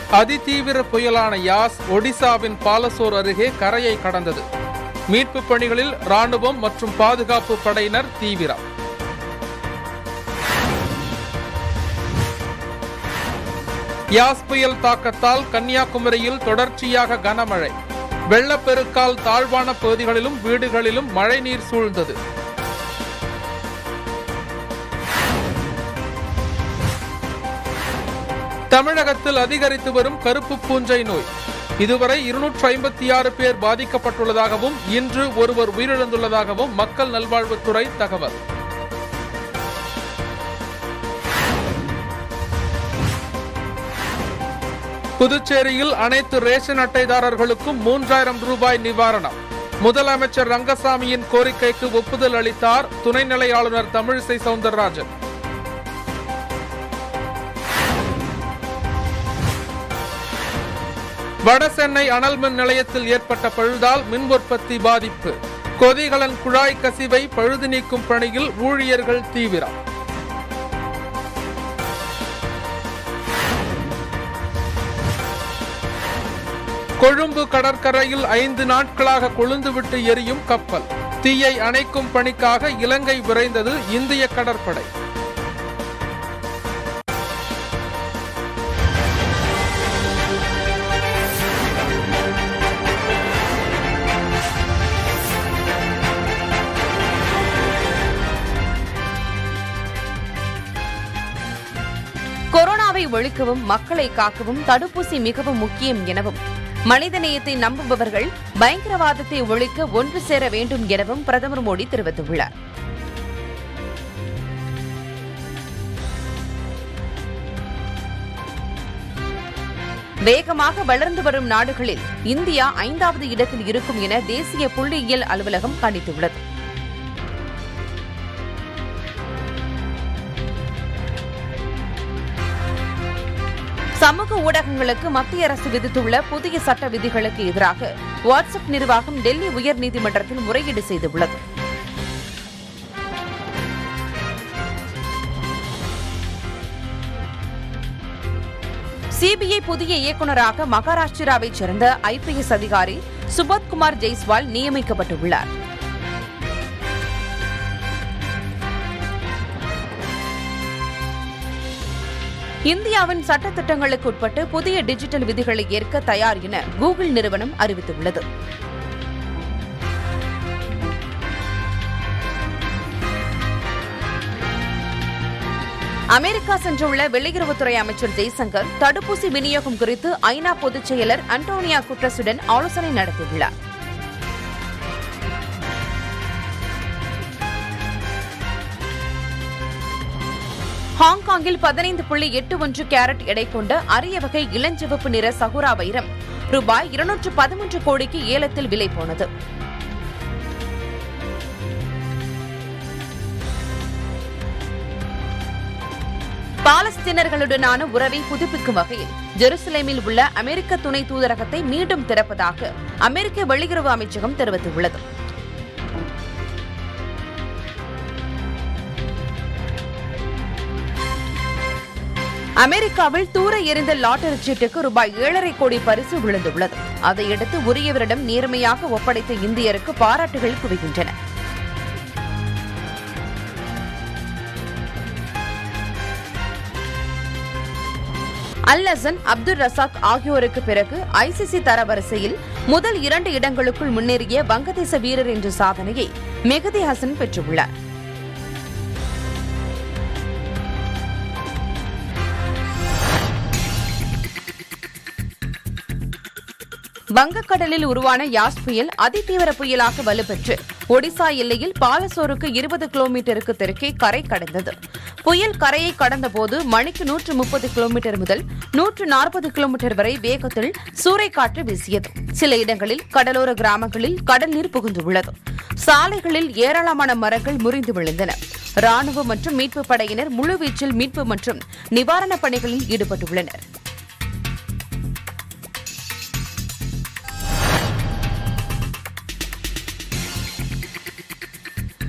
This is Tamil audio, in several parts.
அதிதீவிர புயலான யாஸ் ஒடிசாவின் பாலசோர் அருகே கரையை கடந்தது மீட்பு பணிகளில் ராணுவம் மற்றும் பாதுகாப்பு படையினர் தீவிரம் யாஸ் புயல் தாக்கத்தால் கன்னியாகுமரியில் தொடர்ச்சியாக கனமழை வெள்ளப்பெருக்கால் தாழ்வான பகுதிகளிலும் வீடுகளிலும் மழைநீர் சூழ்ந்தது தமிழகத்தில் அதிகரித்து வரும் கருப்பு பூஞ்சை நோய் இதுவரை இருநூற்று ஐம்பத்தி ஆறு பேர் பாதிக்கப்பட்டுள்ளதாகவும் இன்று ஒருவர் உயிரிழந்துள்ளதாகவும் மக்கள் நல்வாழ்வுத்துறை தகவல் புதுச்சேரியில் அனைத்து ரேஷன் அட்டைதாரர்களுக்கும் மூன்றாயிரம் ரூபாய் நிவாரணம் முதலமைச்சர் ரங்கசாமியின் கோரிக்கைக்கு ஒப்புதல் அளித்தார் துணைநிலை ஆளுநர் தமிழிசை சவுந்தரராஜன் வடசென்னை அனல் மின் நிலையத்தில் ஏற்பட்ட பழுதால் மின் உற்பத்தி பாதிப்பு கொதிகலன் குழாய் கசிவை பழுது நீக்கும் பணியில் ஊழியர்கள் தீவிரம் கொழும்பு கடற்கரையில் ஐந்து நாட்களாக கொழுந்துவிட்டு எரியும் கப்பல் தீயை அணைக்கும் பணிக்காக இலங்கை விரைந்தது இந்திய கடற்படை கொரோனாவை ஒழிக்கவும் மக்களை காக்கவும் தடுப்பூசி மிகவும் முக்கியம் எனவும் மனிதநேயத்தை நம்புபவர்கள் பயங்கரவாதத்தை ஒழிக்க ஒன்று சேர வேண்டும் எனவும் பிரதமர் மோடி தெரிவித்துள்ளார் வேகமாக வளர்ந்து வரும் நாடுகளில் இந்தியா ஐந்தாவது இடத்தில் இருக்கும் என தேசிய புள்ளியியல் அலுவலகம் கணித்துள்ளது சமூக ஊடகங்களுக்கு மத்திய அரசு விதித்துள்ள புதிய சட்ட விதிகளுக்கு எதிராக வாட்ஸ்அப் நிர்வாகம் டெல்லி உயர்நீதிமன்றத்தில் முறையீடு செய்துள்ளது சிபிஐ புதிய இயக்குநராக மகாராஷ்டிராவைச் சேர்ந்த ஐபிஎஸ் அதிகாரி சுபோத்குமார் ஜெய்ஸ்வால் நியமிக்கப்பட்டுள்ளார் இந்தியாவின் சட்டத்திட்டங்களுக்கு உட்பட்டு புதிய டிஜிட்டல் விதிகளை ஏற்க தயார் என கூகுள் நிறுவனம் அறிவித்துள்ளது அமெரிக்கா சென்றுள்ள வெளியுறவுத்துறை அமைச்சர் ஜெய்சங்கர் தடுப்பூசி விநியோகம் குறித்து ஐநா பொதுச் செயலர் அன்டோனியா குட்ரஸுடன் ஆலோசனை நடத்தியுள்ளார் ஹாங்காங்கில் பதினைந்து புள்ளி எட்டு ஒன்று கேரட் எடை கொண்ட அரிய வகை இளஞ்சிவப்பு நிற சகுரா வைரம் ரூபாய் இருநூற்று பதிமூன்று கோடிக்கு ஏலத்தில் விலை போனது பாலஸ்தீனர்களுடனான உறவை புதுப்பிக்கும் வகையில் ஜெருசலேமில் உள்ள அமெரிக்க துணை தூதரகத்தை மீண்டும் திறப்பதாக அமெரிக்க வெளியுறவு அமைச்சகம் தெரிவித்துள்ளது அமெரிக்காவில் தூர எறிந்த லாட்டரி சீட்டுக்கு ரூபாய் ஏழரை கோடி பரிசு விழுந்துள்ளது அதையடுத்து உரியவரிடம் நேர்மையாக ஒப்படைத்த இந்தியருக்கு பாராட்டுகள் குவிகின்றன அல் ஹசன் அப்துல் ரசாக் ஆகியோருக்கு பிறகு ஐசிசி தரவரிசையில் முதல் இரண்டு இடங்களுக்குள் முன்னேறிய வங்கதேச வீரர் என்ற சாதனையை மெஹதி ஹசன் பெற்றுள்ளார் வங்கக்கடலில் உருவான யாஸ் புயல் அதிதீவிர புயலாக வலுப்பெற்று ஒடிசா எல்லையில் பாலசோருக்கு இருபது கிலோமீட்டருக்கு தெற்கே கரை கடந்தது புயல் கரையை கடந்தபோது மணிக்கு நூற்று முப்பது கிலோமீட்டர் முதல் நூற்று நாற்பது கிலோமீட்டர் வரை வேகத்தில் சூறைக்காற்று வீசியது சில இடங்களில் கடலோர கிராமங்களில் கடல் நீர் புகுந்துள்ளது சாலைகளில் ஏராளமான மரங்கள் முறிந்து விழுந்தன ராணுவம் மற்றும் மீட்புப் படையினர் முழுவீச்சில் மீட்பு மற்றும் நிவாரணப் பணிகளில் ஈடுபட்டுள்ளனர்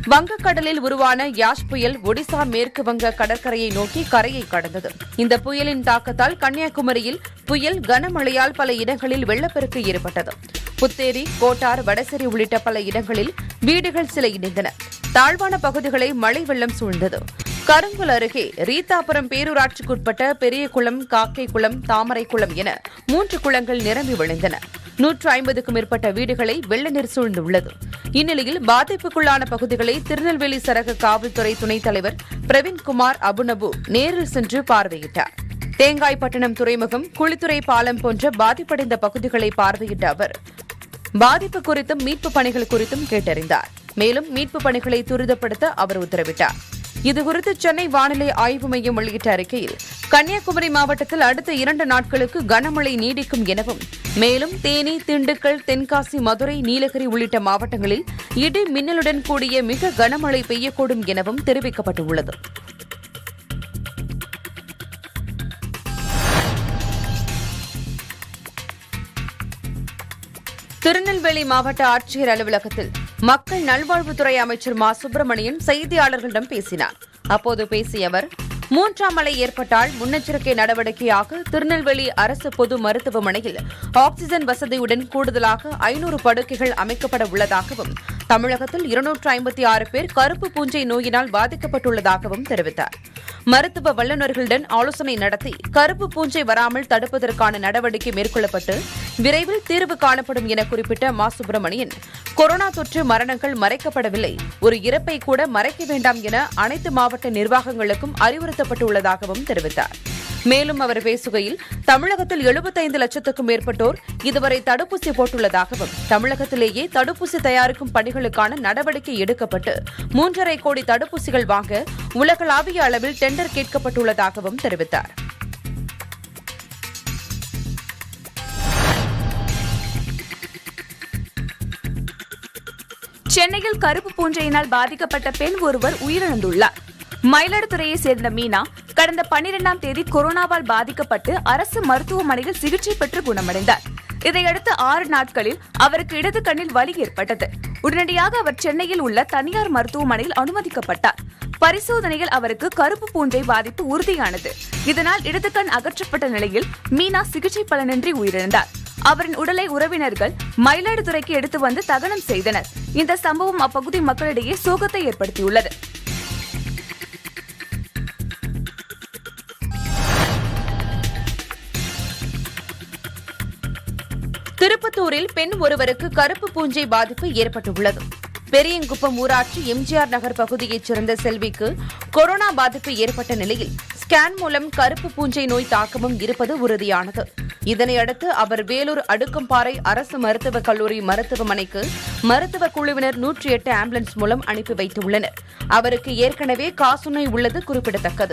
வங்கக்கடலில் உருவான யாஷ் புயல் ஒடிசா மேற்கு வங்க கடற்கரையை நோக்கி கரையை கடந்தது இந்த புயலின் தாக்கத்தால் கன்னியாகுமரியில் புயல் கனமழையால் பல இடங்களில் வெள்ளப்பெருக்கு ஏற்பட்டது புத்தேரி கோட்டார் வடசேரி உள்ளிட்ட பல இடங்களில் வீடுகள் சில இணைந்தன தாழ்வான பகுதிகளை மழை வெள்ளம் சூழ்ந்தது கருங்குல் அருகே ரீதாபுரம் பேரூராட்சிக்குட்பட்ட பெரியகுளம் காக்கைக்குளம் தாமரைக்குளம் என மூன்று குளங்கள் நிரம்பி வழிந்தன நூற்று ஐம்பதுக்கும் மேற்பட்ட வீடுகளை வெள்ள நீர் சூழ்ந்துள்ளது இந்நிலையில் பாதிப்புக்குள்ளான பகுதிகளை திருநெல்வேலி சரக காவல்துறை துணைத் தலைவர் பிரவீன்குமார் அபுனபு நேரில் சென்று பார்வையிட்டார் தேங்காய்பட்டணம் துறைமுகம் குளித்துறை பாலம் போன்ற பாதிப்படைந்த பகுதிகளை பார்வையிட்ட அவர் பாதிப்பு குறித்தும் மீட்பு பணிகள் குறித்தும் கேட்டறிந்தார் மேலும் மீட்பு பணிகளை துரிதப்படுத்த அவர் உத்தரவிட்டார் இதுகுறித்து சென்னை வானிலை ஆய்வு மையம் வெளியிட்ட அறிக்கையில் கன்னியாகுமரி மாவட்டத்தில் அடுத்த இரண்டு நாட்களுக்கு கனமழை நீடிக்கும் எனவும் மேலும் தேனி திண்டுக்கல் தென்காசி மதுரை நீலகிரி உள்ளிட்ட மாவட்டங்களில் இடி மின்னலுடன் கூடிய மிக கனமழை பெய்யக்கூடும் எனவும் தெரிவிக்கப்பட்டுள்ளது திருநெல்வேலி மாவட்ட ஆட்சியர் அலுவலகத்தில் மக்கள் நல்வாழ்வுத்துறை அமைச்சர் மா சுப்பிரமணியன் செய்தியாளர்களிடம் பேசினார் அப்போது பேசிய அவர் மூன்றாம் அலை ஏற்பட்டால் முன்னெச்சரிக்கை நடவடிக்கையாக திருநெல்வேலி அரசு பொது மருத்துவமனையில் ஆக்ஸிஜன் வசதியுடன் கூடுதலாக ஐநூறு படுக்கைகள் அமைக்கப்பட உள்ளதாகவும் தமிழகத்தில் இருநூற்று ஐம்பத்தி ஆறு பேர் கருப்பு பூஞ்சை நோயினால் பாதிக்கப்பட்டுள்ளதாகவும் தெரிவித்தார் மருத்துவ வல்லுநர்களுடன் ஆலோசனை நடத்தி கருப்பு பூஞ்சை வராமல் தடுப்பதற்கான நடவடிக்கை மேற்கொள்ளப்பட்டு விரைவில் தீர்வு காணப்படும் என குறிப்பிட்ட மா சுப்பிரமணியன் கொரோனா தொற்று மரணங்கள் மறைக்கப்படவில்லை ஒரு இறப்பை கூட மறைக்க வேண்டாம் என அனைத்து மாவட்ட நிர்வாகங்களுக்கும் அறிவுறுத்தப்பட்டுள்ளதாகவும் தெரிவித்தார் மேலும் அவர் பேசுகையில் தமிழகத்தில் எழுபத்தைந்து லட்சத்துக்கும் மேற்பட்டோர் இதுவரை தடுப்பூசி போட்டுள்ளதாகவும் தமிழகத்திலேயே தடுப்பூசி தயாரிக்கும் பணிகளுக்கான நடவடிக்கை எடுக்கப்பட்டு மூன்றரை கோடி தடுப்பூசிகள் வாங்க உலகளாவிய அளவில் டெண்டர் கேட்கப்பட்டுள்ளதாகவும் தெரிவித்தார் சென்னையில் கருப்பு பூஞ்சையினால் பாதிக்கப்பட்ட பெண் ஒருவர் உயிரிழந்துள்ளார் மயிலாடுதுறையை சேர்ந்த மீனா கடந்த பன்னிரெண்டாம் தேதி கொரோனாவால் பாதிக்கப்பட்டு அரசு மருத்துவமனையில் சிகிச்சை பெற்று குணமடைந்தார் இதையடுத்து ஆறு நாட்களில் அவருக்கு இடது கண்ணில் வலி ஏற்பட்டது உடனடியாக அவர் சென்னையில் உள்ள தனியார் மருத்துவமனையில் அனுமதிக்கப்பட்டார் பரிசோதனையில் அவருக்கு கருப்பு பூஞ்சை பாதிப்பு உறுதியானது இதனால் இடது கண் அகற்றப்பட்ட நிலையில் மீனா சிகிச்சை பலனின்றி உயிரிழந்தார் அவரின் உடலை உறவினர்கள் மயிலாடுதுறைக்கு எடுத்து வந்து தகனம் செய்தனர் இந்த சம்பவம் அப்பகுதி மக்களிடையே சோகத்தை ஏற்படுத்தியுள்ளது திருப்பத்தூரில் பெண் ஒருவருக்கு கருப்பு பூஞ்சை பாதிப்பு ஏற்பட்டுள்ளது பெரியங்குப்பம் ஊராட்சி எம்ஜிஆர் நகர் பகுதியைச் சேர்ந்த செல்விக்கு கொரோனா பாதிப்பு ஏற்பட்ட நிலையில் ஸ்கேன் மூலம் கருப்பு பூஞ்சை நோய் தாக்கமும் இருப்பது உறுதியானது இதனையடுத்து அவர் வேலூர் அடுக்கம்பாறை அரசு மருத்துவக் கல்லூரி மருத்துவமனைக்கு மருத்துவ குழுவினர் நூற்றி எட்டு ஆம்புலன்ஸ் மூலம் அனுப்பி வைத்துள்ளனர் அவருக்கு ஏற்கனவே காசநோய் உள்ளது குறிப்பிடத்தக்கது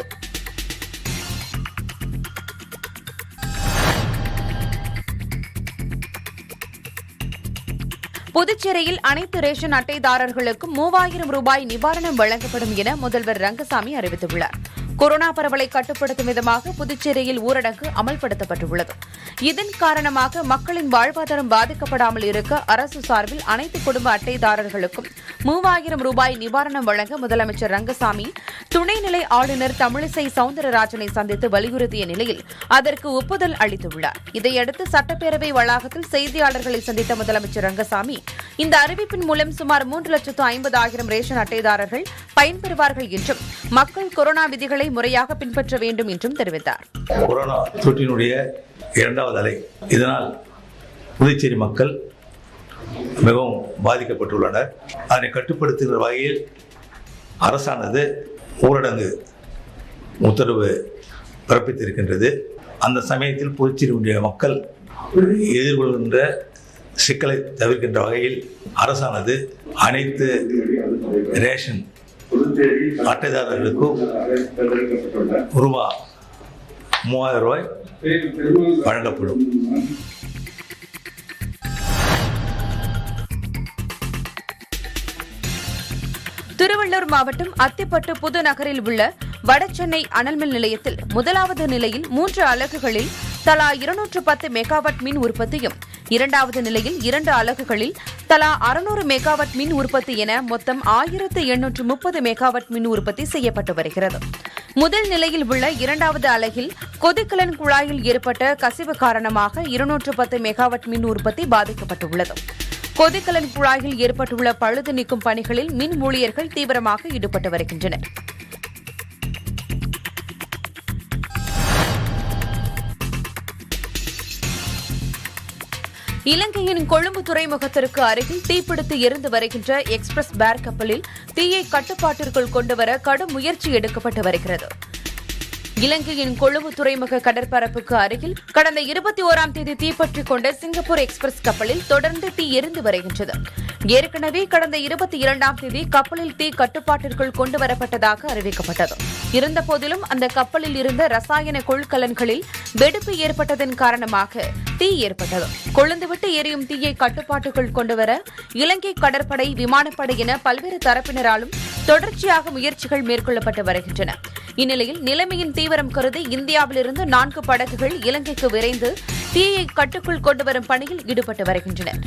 புதுச்சேரியில் அனைத்து ரேஷன் அட்டைதாரர்களுக்கும் மூவாயிரம் ரூபாய் நிவாரணம் வழங்கப்படும் என முதல்வர் ரங்கசாமி அறிவித்துள்ளார் கொரோனா பரவலை கட்டுப்படுத்தும் விதமாக புதுச்சேரியில் ஊரடங்கு அமல்படுத்தப்பட்டுள்ளது இதன் காரணமாக மக்களின் வாழ்வாதாரம் பாதிக்கப்படாமல் இருக்க அரசு சார்பில் அனைத்து குடும்ப அட்டைதாரர்களுக்கும் மூவாயிரம் ரூபாய் நிவாரணம் வழங்க முதலமைச்சர் ரங்கசாமி துணைநிலை ஆளுநர் தமிழிசை சவுந்தரராஜனை சந்தித்து வலியுறுத்திய நிலையில் அதற்கு ஒப்புதல் அளித்துள்ளார் இதையடுத்து சட்டப்பேரவை வளாகத்தில் செய்தியாளர்களை சந்தித்த முதலமைச்சர் ரங்கசாமி இந்த அறிவிப்பின் மூலம் சுமார் மூன்று லட்சத்து ஐம்பதாயிரம் ரேஷன் அட்டைதாரர்கள் பயன்பெறுவார்கள் என்றும் மக்கள் கொரோனா விதிகளை முறையாக பின்பற்ற வேண்டும் என்றும் தெரிவித்தார் கொரோனா தொற்றினுடைய இரண்டாவது அலை இதனால் புதுச்சேரி மக்கள் மிகவும் பாதிக்கப்பட்டுள்ளனர் அதனை கட்டுப்படுத்துகிற வகையில் அரசானது ஊரடங்கு உத்தரவு பிறப்பித்திருக்கின்றது அந்த சமயத்தில் புதுச்சேரியுடைய மக்கள் எதிர்கொள்கின்ற சிக்கலை தவிர்க்கின்ற வகையில் அரசானது அனைத்து ரேஷன் அட்டைதாரர்களுக்கும் ரூபா மூவாயிரம் ரூபாய் வழங்கப்படும் திருவள்ளூர் மாவட்டம் அத்திப்பட்டு புதுநகரில் உள்ள வடசென்னை அனல்மின் நிலையத்தில் முதலாவது நிலையில் மூன்று அலகுகளில் தலா இருநூற்று பத்து மெகாவாட் மின் உற்பத்தியும் இரண்டாவது நிலையில் இரண்டு அலகுகளில் தலா அறுநூறு மெகாவாட் மின் உற்பத்தி என மொத்தம் ஆயிரத்து எண்ணூற்று முப்பது மெகாவாட் மின் உற்பத்தி செய்யப்பட்டு வருகிறது முதல் நிலையில் உள்ள இரண்டாவது அலகில் கொதிக்கலன் குழாயில் ஏற்பட்ட கசிவு காரணமாக இருநூற்று பத்து மெகாவாட் மின் உற்பத்தி பாதிக்கப்பட்டுள்ளது கொதிக்கலன் குழாயில் ஏற்பட்டுள்ள பழுது நீக்கும் பணிகளில் மின் ஊழியர்கள் தீவிரமாக ஈடுபட்டு வருகின்றனர் இலங்கையின் கொழும்பு துறைமுகத்திற்கு அருகில் தீப்பிடித்து எரிந்து வருகின்ற எக்ஸ்பிரஸ் பேர் கப்பலில் தீயை கட்டுப்பாட்டிற்குள் கொண்டுவர கடும் முயற்சி எடுக்கப்பட்டு வருகிறது இலங்கையின் கொழும்பு துறைமுக கடற்பரப்புக்கு அருகில் கடந்த இருபத்தி ஓராம் தேதி தீப்பற்றிக் கொண்ட சிங்கப்பூர் எக்ஸ்பிரஸ் கப்பலில் தொடர்ந்து தீ எரிந்து வருகின்றது ஏற்கனவே கடந்த இருபத்தி இரண்டாம் தேதி கப்பலில் தீ கட்டுப்பாட்டிற்குள் கொண்டுவரப்பட்டதாக அறிவிக்கப்பட்டது இருந்தபோதிலும் அந்த கப்பலில் இருந்த ரசாயன கொள்கலன்களில் வெடிப்பு ஏற்பட்டதன் காரணமாக தீ ஏற்பட்டது கொழுந்துவிட்டு எரியும் தீயை கட்டுப்பாட்டுக்குள் கொண்டுவர இலங்கை கடற்படை விமானப்படை என பல்வேறு தரப்பினராலும் தொடர்ச்சியாக முயற்சிகள் மேற்கொள்ளப்பட்டு வருகின்றன இந்நிலையில் நிலைமையின் தீவிரம் கருதி இந்தியாவிலிருந்து நான்கு படகுகள் இலங்கைக்கு விரைந்து தீயை கட்டுக்குள் கொண்டுவரும் பணியில் ஈடுபட்டு வருகின்றனர்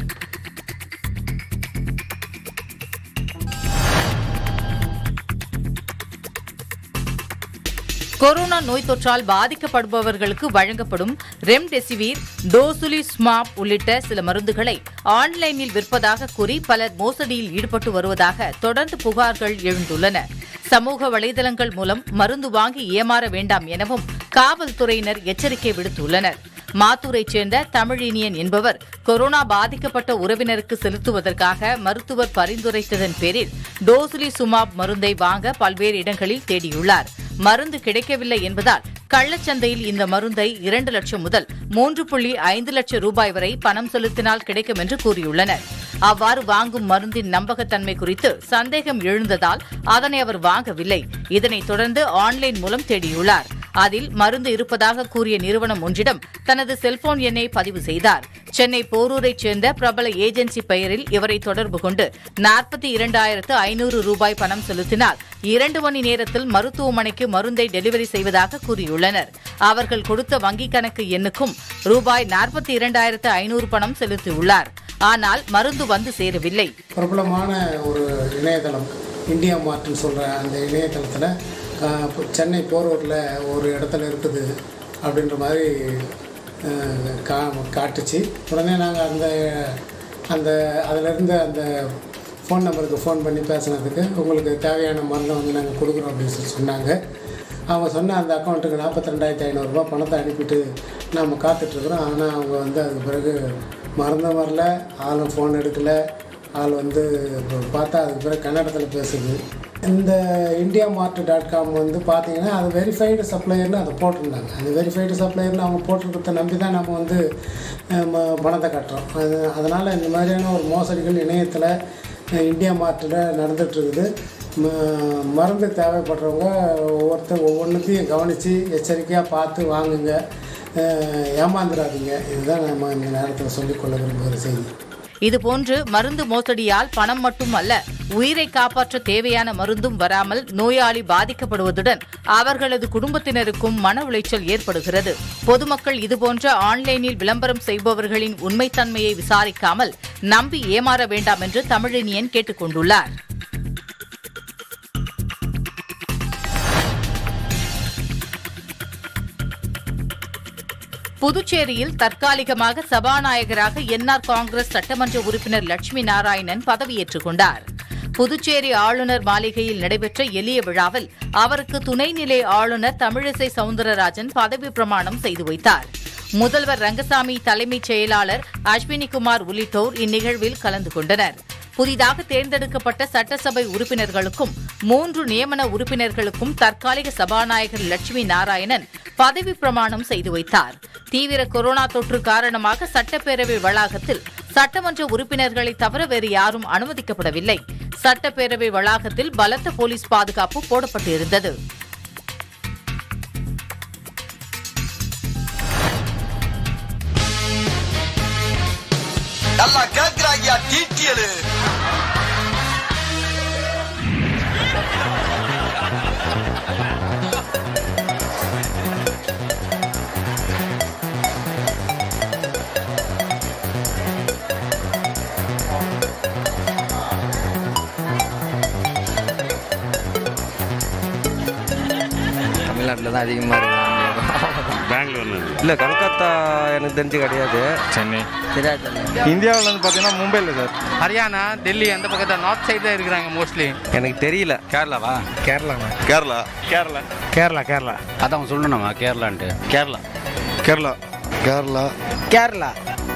கொரோனா நோய் தொற்றால் பாதிக்கப்படுபவர்களுக்கு வழங்கப்படும் ரெம்டெசிவிர் டோசுலிஸ்மாப் உள்ளிட்ட சில மருந்துகளை ஆன்லைனில் விற்பதாக கூறி பலர் மோசடியில் ஈடுபட்டு வருவதாக தொடர்ந்து புகார்கள் எழுந்துள்ளன சமூக வலைதளங்கள் மூலம் மருந்து வாங்கி ஏமாற வேண்டாம் எனவும் காவல்துறையினர் எச்சரிக்கை விடுத்துள்ளனர் மாத்தூரைச் சேர்ந்த தமிழினியன் என்பவர் கொரோனா பாதிக்கப்பட்ட உறவினருக்கு செலுத்துவதற்காக மருத்துவர் பரிந்துரைத்ததன் பேரில் டோசுலி சுமாப் மருந்தை வாங்க பல்வேறு இடங்களில் தேடியுள்ளார் மருந்து கிடைக்கவில்லை என்பதால் கள்ளச்சந்தையில் இந்த மருந்தை இரண்டு லட்சம் முதல் மூன்று புள்ளி ஐந்து லட்சம் ரூபாய் வரை பணம் செலுத்தினால் கிடைக்கும் என்று கூறியுள்ளனர் அவ்வாறு வாங்கும் மருந்தின் நம்பகத்தன்மை குறித்து சந்தேகம் எழுந்ததால் அதனை அவர் வாங்கவில்லை இதனைத் தொடர்ந்து ஆன்லைன் மூலம் தேடியுள்ளார் அதில் மருந்து இருப்பதாக கூறிய நிறுவனம் ஒன்றிடம் தனது செல்போன் எண்ணை பதிவு செய்தார் சென்னை போரூரைச் சேர்ந்த பிரபல ஏஜென்சி பெயரில் இவரை தொடர்பு கொண்டு நாற்பத்தி இரண்டாயிரத்து ஐநூறு ரூபாய் பணம் செலுத்தினால் இரண்டு மணி நேரத்தில் மருத்துவமனைக்கு மருந்தை டெலிவரி செய்வதாக கூறியுள்ளனர் அவர்கள் கொடுத்த வங்கிக் கணக்கு எண்ணுக்கும் ரூபாய் நாற்பத்தி இரண்டாயிரத்து ஐநூறு பணம் செலுத்தியுள்ளார் ஆனால் மருந்து வந்து சேரவில்லை பிரபலமான ஒரு இணையதளம் இந்தியா மார்ட்னு சொல்கிற அந்த இணையதளத்தில் சென்னை போரூரில் ஒரு இடத்துல இருக்குது அப்படின்ற மாதிரி அஹ், கா காட்டுச்சு உடனே நாங்கள் அந்த அந்த அதிலிருந்து அந்த ஃபோன் நம்பருக்கு ஃபோன் பண்ணி பேசுனதுக்கு உங்களுக்கு தேவையான மருந்தை வந்து நாங்கள் கொடுக்குறோம் அப்படின்னு சொல்லி சொன்னாங்க அவங்க சொன்ன அந்த அக்கௌண்ட்டுக்கு நாற்பத்தி ரெண்டாயிரத்தி ஐநூறுரூபா பணத்தை அனுப்பிட்டு நம்ம காத்துட்ருக்குறோம் ஆனால் அவங்க வந்து அதுக்கு பிறகு மறந்தும் வரல ஆளும் ஃபோன் எடுக்கலை ஆள் வந்து இப்போ பார்த்தா அதுக்கு பிறகு கன்னடத்தில் பேசுது இந்த இந்தியா மார்ட் டாட் காம் வந்து பார்த்தீங்கன்னா அது வெரிஃபைடு சப்ளையர்னு அதை போட்டிருந்தாங்க அந்த வெரிஃபைடு சப்ளையர்னு அவங்க போட்டிருக்கிறத நம்பி தான் நம்ம வந்து அஹ், ம- பணத்தை கட்டுறோம் அது அதனால் இந்த மாதிரியான ஒரு மோசடிகள் இணையத்தில் அஹ், இந்தியா மார்ட்டில் நடந்துகிட்ருக்குது மருந்து தேவைப்படுறவங்க ஒவ்வொருத்தர் ஒவ்வொன்றுத்தையும் கவனித்து எச்சரிக்கையாக பார்த்து வாங்குங்க அஹ், ஏமாந்துடாதீங்க இதுதான் நம்ம இந்த நேரத்தில் சொல்லிக்கொள்ள விரும்புகிற செய்தி இதுபோன்று மருந்து மோசடியால் பணம் மட்டுமல்ல உயிரை காப்பாற்ற தேவையான மருந்தும் வராமல் நோயாளி பாதிக்கப்படுவதுடன் அவர்களது குடும்பத்தினருக்கும் மன உளைச்சல் ஏற்படுகிறது பொதுமக்கள் இதுபோன்ற ஆன்லைனில் விளம்பரம் செய்பவர்களின் உண்மைத்தன்மையை விசாரிக்காமல் நம்பி ஏமாற வேண்டாம் என்று தமிழினியன் கேட்டுக் கொண்டுள்ளார் புதுச்சேரியில் தற்காலிகமாக சபாநாயகராக என்ஆர் காங்கிரஸ் சட்டமன்ற உறுப்பினர் லட்சுமி நாராயணன் பதவியேற்றுக் கொண்டார் புதுச்சேரி ஆளுநர் மாளிகையில் நடைபெற்ற எளிய விழாவில் அவருக்கு துணைநிலை ஆளுநர் தமிழிசை சவுந்தரராஜன் பதவி பிரமாணம் செய்து வைத்தார் முதல்வர் ரங்கசாமி தலைமைச் செயலாளர் அஸ்வினிகுமார் உள்ளிட்டோர் இந்நிகழ்வில் கலந்து கொண்டனர் புதிதாக தேர்ந்தெடுக்கப்பட்ட சட்டசபை உறுப்பினர்களுக்கும் மூன்று நியமன உறுப்பினர்களுக்கும் தற்காலிக சபாநாயகர் லட்சுமி நாராயணன் பதவி பிரமாணம் செய்து வைத்தார் தீவிர கொரோனா தொற்று காரணமாக சட்டப்பேரவை வளாகத்தில் சட்டமன்ற உறுப்பினர்களை தவிர வேறு யாரும் அனுமதிக்கப்படவில்லை சட்டப்பேரவை வளாகத்தில் பலத்த போலீஸ் பாதுகாப்பு போடப்பட்டிருந்தது நல்லா கேக்குறாங்க டீட்டியலு தமிழ்நாட்டில் தான் அதிகமாக இருக்கு பெங்களூர்ல இல்லை கல்கத்தா எனக்கு தெரிஞ்சு கிடையாது சென்னை தெரியாது இந்தியாவில் வந்து பார்த்தீங்கன்னா மும்பையில் சார் ஹரியானா டெல்லி அந்த பக்கத்தில் நார்த் சைடு தான் இருக்கிறாங்க மோஸ்ட்லி எனக்கு தெரியல கேரளாவா கேரளாண்ணா கேரளா கேரளா கேரளா கேரளா அதான் சொல்லணுமா கேரளான்ட்டு கேரளா கேரளா கேரளா கேரளா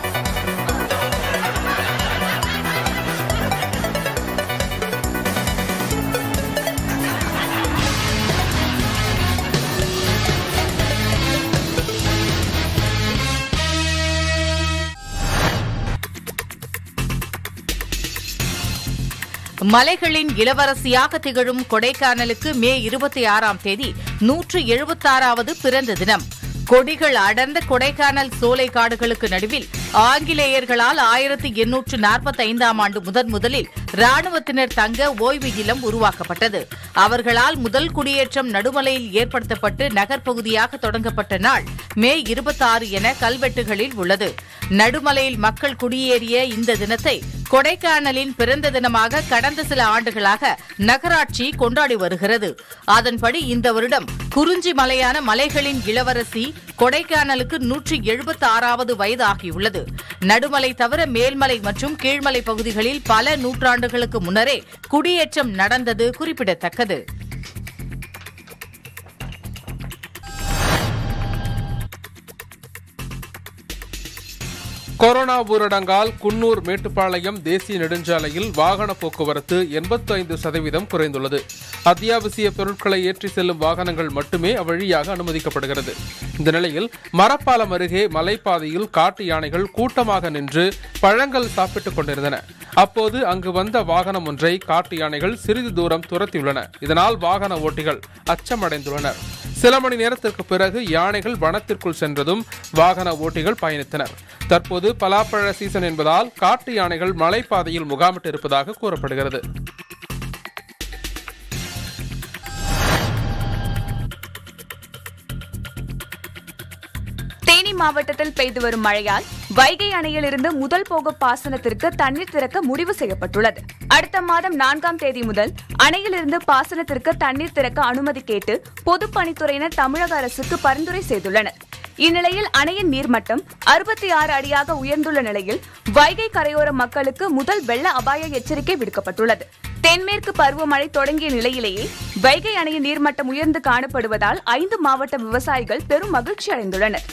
மலைகளின் இளவரசியாக திகழும் கொடைக்கானலுக்கு மே இருபத்தி ஆறாம் தேதி நூற்று எழுபத்தாறாவது பிறந்த தினம் கொடிகள் அடர்ந்த கொடைக்கானல் சோலை காடுகளுக்கு நடுவில் ஆங்கிலேயர்களால் ஆயிரத்தி எண்ணூற்று நாற்பத்தி ஐந்தாம் ஆண்டு முதன் முதலில் ராணுவத்தினர் தங்க ஓய்வு இல்லம் உருவாக்கப்பட்டது அவர்களால் முதல் குடியேற்றம் நடுமலையில் ஏற்படுத்தப்பட்டு நகர்ப்பகுதியாக தொடங்கப்பட்ட நாள் மே இருபத்தாறு என கல்வெட்டுகளில் உள்ளது நடுமலையில் மக்கள் குடியேறிய இந்த தினத்தை கொடைக்கானலின் பிறந்த தினமாக கடந்த சில ஆண்டுகளாக நகராட்சி கொண்டாடி வருகிறது அதன்படி இந்த வருடம் குறிஞ்சி மலையான மலைகளின் இளவரசி கொடைக்கானலுக்கு நூற்றி எழுபத்தி ஆறாவது வயது ஆகியுள்ளது நடுமலை தவிர மேல்மலை மற்றும் கீழ்மலை பகுதிகளில் பல நூற்றாண்டுகளுக்கு முன்னரே குடியேற்றம் நடந்தது குறிப்பிடத்தக்கது கொரோனா ஊரடங்கால் குன்னூர் மேட்டுப்பாளையம் தேசிய நெடுஞ்சாலையில் வாகன போக்குவரத்து 85% சதவீதம் குறைந்துள்ளது அத்தியாவசிய பொருட்களை ஏற்றி செல்லும் வாகனங்கள் மட்டுமே அவ்வழியாக அனுமதிக்கப்படுகிறது இந்த நிலையில் மரப்பாலம் அருகே மலைப்பாதையில் காட்டு யானைகள் கூட்டமாக நின்று பழங்கள் சாப்பிட்டுக் கொண்டிருந்தன அப்போது அங்கு வந்த வாகனம் ஒன்றை காட்டு யானைகள் சிறிது தூரம் துரத்தியுள்ளன இதனால் வாகன ஓட்டிகள் அச்சமடைந்துள்ளனர் சில மணி நேரத்திற்கு பிறகு யானைகள் வனத்திற்குள் சென்றதும் வாகன ஓட்டிகள் பயணித்தனர் தற்போது பலாப்பழ சீசன் என்பதால் காட்டு யானைகள் மலைப்பாதையில் முகாமிட்டு இருப்பதாக கூறப்படுகிறது தேனி மாவட்டத்தில் பெய்து வரும் மழையால் வைகை அணையிலிருந்து முதல் போக பாசனத்திற்கு தண்ணீர் திறக்க முடிவு செய்யப்பட்டுள்ளது அடுத்த மாதம் நான்காம் தேதி முதல் அணையிலிருந்து பாசனத்திற்கு தண்ணீர் திறக்க அனுமதி கேட்டு பொதுப்பணித்துறையினர் தமிழக அரசுக்கு பரிந்துரை செய்துள்ளனர் இந்நிலையில் அணையின் நீர்மட்டம் அறுபத்தி ஆறு அடியாக உயர்ந்துள்ள நிலையில் வைகை கரையோர மக்களுக்கு முதல் வெள்ள அபாய எச்சரிக்கை விடுக்கப்பட்டுள்ளது தென்மேற்கு பருவமழை தொடங்கிய நிலையிலேயே வைகை அணையின் நீர்மட்டம் உயர்ந்து காணப்படுவதால் ஐந்து மாவட்ட விவசாயிகள் பெரும் மகிழ்ச்சி அடைந்துள்ளனர்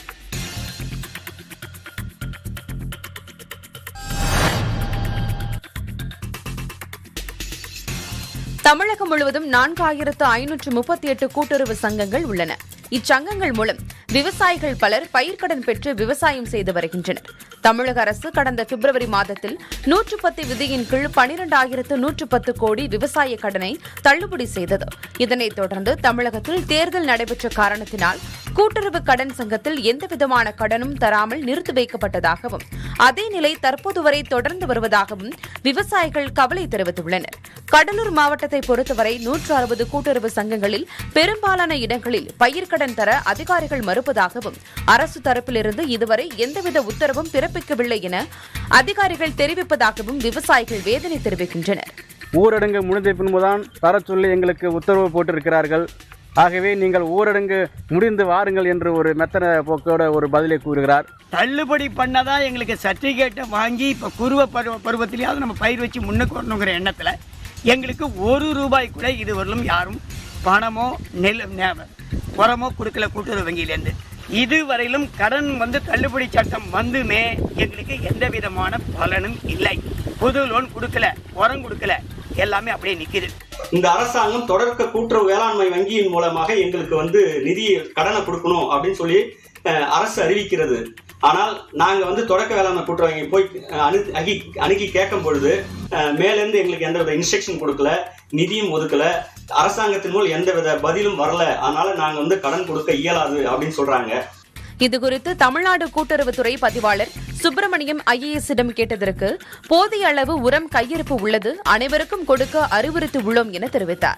தமிழகம் முழுவதும் நான்காயிரத்து ஐநூற்று முப்பத்தி எட்டு கூட்டுறவு சங்கங்கள் உள்ளன இச்சங்கங்கள் மூலம் விவசாயிகள் பலர் பயிர்க்கடன் பெற்று விவசாயம் செய்து வருகின்றனர் தமிழக அரசு கடந்த பிப்ரவரி மாதத்தில் நூற்று பத்து விதியின் கீழ் பனிரெண்டாயிரத்து நூற்று பத்து கோடி விவசாய கடனை தள்ளுபடி செய்தது இதனைத் தொடர்ந்து தமிழகத்தில் தேர்தல் நடைபெற்ற காரணத்தினால் கூட்டுறவு கடன் சங்கத்தில் எந்தவிதமான கடனும் தராமல் நிறுத்தி வைக்கப்பட்டதாகவும் அதே நிலை தற்போது வரை தொடர்ந்து வருவதாகவும் விவசாயிகள் கவலை தெரிவித்துள்ளனர் கடலூர் மாவட்டத்தை பொறுத்தவரை நூற்று அறுபது கூட்டுறவு சங்கங்களில் பெரும்பாலான இடங்களில் பயிர்க்கடன் தர அதிகாரிகள் மறுப்பதாகவும் அரசு தரப்பிலிருந்து இதுவரை எந்தவித உத்தரவும் பிறப்பிக்கவில்லை என அதிகாரிகள் தெரிவிப்பதாகவும் விவசாயிகள் வேதனை தெரிவிக்கின்றனர் ஊரடங்கு முடிந்த பின்புதான் தர சொல்லி எங்களுக்கு உத்தரவு போட்டிருக்கிறார்கள் ஆகவே நீங்கள் ஊரடங்கு முடிந்து வாருங்கள் என்று ஒரு மெத்தன போக்கோட ஒரு பதிலை கூறுகிறார் தள்ளுபடி பண்ணதான் எங்களுக்கு சர்டிஃபிகேட்டை வாங்கி இப்போ குருவ பருவ பருவத்திலேயாவது நம்ம பயிர் வச்சு முன்னுக்கு வரணுங்கிற எண்ணத்தில் எங்களுக்கு ஒரு ரூபாய் கூட இதுவரையிலும் யாரும் பணமோ நெல் நெ- உரமோ கொடுக்கல கூட்டுறவு வங்கியிலேருந்து இதுவரையிலும் கடன் வந்து தள்ளுபடி சட்டம் வந்துமே எங்களுக்கு எந்த விதமான பலனும் இல்லை புது லோன் கொடுக்கல உரம் கொடுக்கல எல்லாமே அப்படியே நிக்குது இந்த அரசாங்கம் தொடக்க கூட்டுறவு வேளாண்மை வங்கியின் மூலமாக எங்களுக்கு வந்து நிதி கடனை கொடுக்கணும் அப்படின்னு சொல்லி அஹ், அரசு அறிவிக்கிறது ஆனால் நாங்க வந்து தொடக்க வேளாண்மை கூட்டுறவு வங்கி போய் அஹ், அணு அகி அணுகி கேட்கும் பொழுது அஹ், மேலேருந்து எங்களுக்கு எந்த வித இன்ஸ்ட்ரக்ஷன் கொடுக்கல நிதியும் ஒதுக்கல அரசாங்கத்தின் மூலம் எந்த வித பதிலும் வரல அதனால நாங்க வந்து கடன் கொடுக்க இயலாது அப்படின்னு சொல்றாங்க இதுகுறித்து தமிழ்நாடு கூட்டுறவுத்துறை பதிவாளர் சுப்பிரமணியம் ஐஏஎஸ்ஸிடம் கேட்டதற்கு போதிய அளவு உரம் கையிருப்பு உள்ளது அனைவருக்கும் கொடுக்க அறிவுறுத்தி உள்ளோம் என தெரிவித்தார்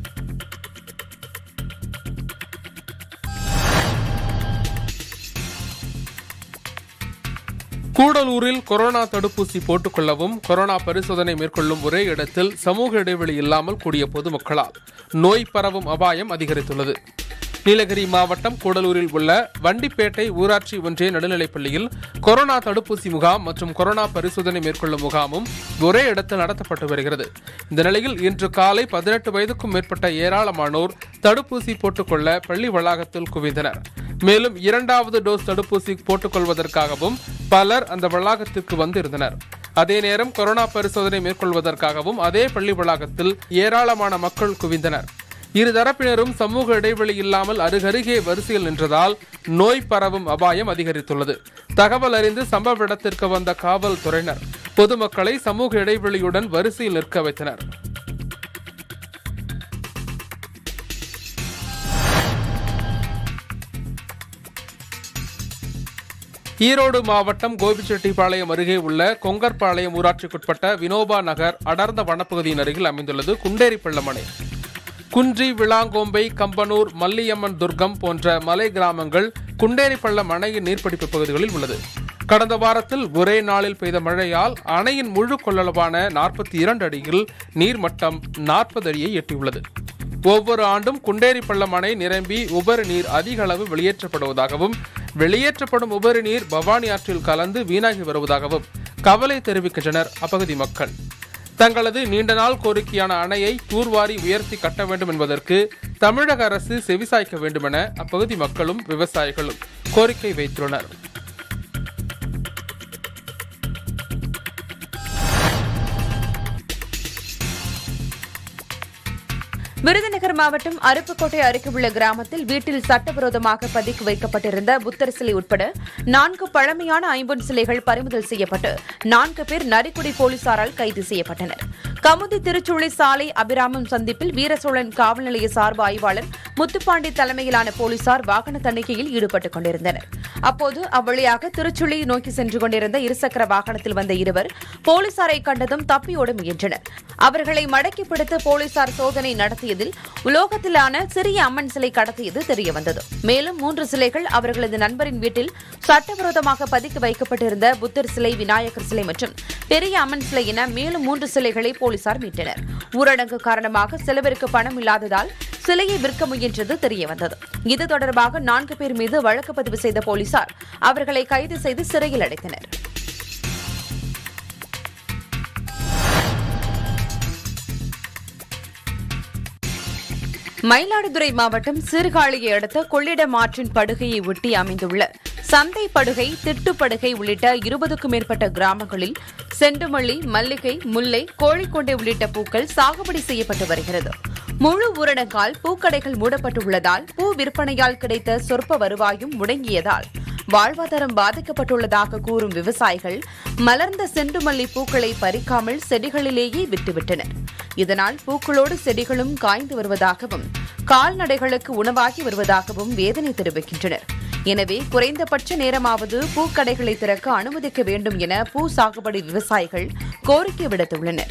கூடலூரில் கொரோனா தடுப்பூசி போட்டுக் கொள்ளவும் கொரோனா பரிசோதனை மேற்கொள்ளும் ஒரே இடத்தில் சமூக இடைவெளி இல்லாமல் கூடிய பொதுமக்களால் நோய் பரவும் அபாயம் அதிகரித்துள்ளது நீலகிரி மாவட்டம் கூடலூரில் உள்ள வண்டிப்பேட்டை ஊராட்சி ஒன்றிய நடுநிலைப்பள்ளியில் கொரோனா தடுப்பூசி முகாம் மற்றும் கொரோனா பரிசோதனை மேற்கொள்ளும் முகாமும் ஒரே இடத்தில் நடத்தப்பட்டு வருகிறது இந்த நிலையில் இன்று காலை பதினெட்டு வயதுக்கும் மேற்பட்ட ஏராளமானோர் தடுப்பூசி போட்டுக்கொள்ள பள்ளி வளாகத்தில் குவிந்தனர் மேலும் இரண்டாவது டோஸ் தடுப்பூசி போட்டுக் கொள்வதற்காகவும் பலர் அந்த வளாகத்திற்கு வந்திருந்தனர் அதே நேரம் கொரோனா பரிசோதனை மேற்கொள்வதற்காகவும் அதே பள்ளி வளாகத்தில் ஏராளமான மக்கள் குவிந்தனர் இரு தரப்பினரும் சமூக இடைவெளி இல்லாமல் அருகருகே வரிசையில் நின்றதால் நோய் பரவும் அபாயம் அதிகரித்துள்ளது தகவல் அறிந்து சம்பவ இடத்திற்கு வந்த காவல்துறையினர் பொதுமக்களை சமூக இடைவெளியுடன் வரிசையில் நிற்க வைத்தனர் ஈரோடு மாவட்டம் கோபிச்செட்டிப்பாளையம் அருகே உள்ள கொங்கர்பாளையம் ஊராட்சிக்குட்பட்ட வினோபா நகர் அடர்ந்த வனப்பகுதியின் அருகில் அமைந்துள்ளது குண்டேரி பள்ளமனை குன்றி விளாங்கோம்பை கம்பனூர் மல்லியம்மன் துர்க்கம் போன்ற மலை கிராமங்கள் குண்டேரிப்பள்ளம் அணையின் நீர்பிடிப்பு பகுதிகளில் உள்ளது கடந்த வாரத்தில் ஒரே நாளில் பெய்த மழையால் அணையின் முழு கொள்ளளவான நாற்பத்தி இரண்டு அடியில் நீர்மட்டம் நாற்பது அடியை எட்டியுள்ளது ஒவ்வொரு ஆண்டும் குண்டேரிப்பள்ளம் அணை நிரம்பி உபரி நீர் அதிக அளவு வெளியேற்றப்படுவதாகவும் வெளியேற்றப்படும் உபரி நீர் பவானி ஆற்றில் கலந்து வீணாகி வருவதாகவும் கவலை தெரிவிக்கின்றனர் அப்பகுதி மக்கள் தங்களது நீண்ட நாள் கோரிக்கையான அணையை தூர்வாரி உயர்த்தி கட்ட வேண்டும் என்பதற்கு தமிழக அரசு செவிசாய்க்க வேண்டுமென அப்பகுதி மக்களும் விவசாயிகளும் கோரிக்கை வைத்துள்ளனர் விருதுநகர் மாவட்டம் அருப்புக்கோட்டை அருகே உள்ள கிராமத்தில் வீட்டில் சட்டவிரோதமாக பதுக்கி வைக்கப்பட்டிருந்த புத்தர் சிலை உட்பட நான்கு பழமையான ஐம்பொன் சிலைகள் பறிமுதல் செய்யப்பட்டு நான்கு பேர் நரிக்குடி போலீசாரால் கைது செய்யப்பட்டனர் கமுதி திருச்சுழி சாலை அபிராமம் சந்திப்பில் வீரசோழன் காவல் நிலைய சார்பு ஆய்வாளர் முத்துப்பாண்டி தலைமையிலான போலீசார் வாகன தணிக்கையில் ஈடுபட்டுக் கொண்டிருந்தனர் அப்போது அவ்வழியாக திருச்சுழி நோக்கி சென்று கொண்டிருந்த இருசக்கர வாகனத்தில் வந்த இருவர் போலீசாரை கண்டதும் தப்பியோட முயன்றனர் அவர்களை மடக்கி பிடித்து போலீசார் சோதனை நடத்தியதில் உலோகத்திலான சிறிய அம்மன் சிலை கடத்தியது தெரியவந்தது மேலும் மூன்று சிலைகள் அவர்களது நண்பரின் வீட்டில் சட்டவிரோதமாக பதுக்கி வைக்கப்பட்டிருந்த புத்தர் சிலை விநாயகர் சிலை மற்றும் பெரிய அம்மன் சிலை என மேலும் மூன்று சிலைகளை போலீசார் மீட்டனர் ஊரடங்கு காரணமாக செலவிற்கு பணம் இல்லாததால் சிலையை விற்க முயன்றது தெரியவந்தது இது தொடர்பாக நான்கு பேர் மீது வழக்கு பதிவு செய்த போலீசார் அவர்களை கைது செய்து சிறையில் அடைத்தனர் மயிலாடுதுறை மாவட்டம் சீர்காழியை அடுத்த கொள்ளிடம் ஆற்றின் படுகையை ஒட்டி அமைந்துள்ள சந்தை படுகை திட்டுப்படுகை உள்ளிட்ட இருபதுக்கும் மேற்பட்ட கிராமங்களில் செண்டுமல்லி மல்லிகை முல்லை கோழிக்கொண்டை உள்ளிட்ட பூக்கள் சாகுபடி செய்யப்பட்டு வருகிறது முழு ஊரடங்கால் பூக்கடைகள் மூடப்பட்டுள்ளதால் பூ விற்பனையால் கிடைத்த சொற்ப வருவாயும் முடங்கியதால் வாழ்வாதாரம் பாதிக்கப்பட்டுள்ளதாக கூறும் விவசாயிகள் மலர்ந்த செண்டுமல்லி பூக்களை பறிக்காமல் செடிகளிலேயே விட்டுவிட்டனர் இதனால் பூக்களோடு செடிகளும் காய்ந்து வருவதாகவும் கால்நடைகளுக்கு உணவாகி வருவதாகவும் வேதனை தெரிவிக்கின்றனர் எனவே குறைந்தபட்ச நேரமாவது பூக்கடைகளை திறக்க அனுமதிக்க வேண்டும் என பூ சாகுபடி விவசாயிகள் கோரிக்கை விடுத்துள்ளனர்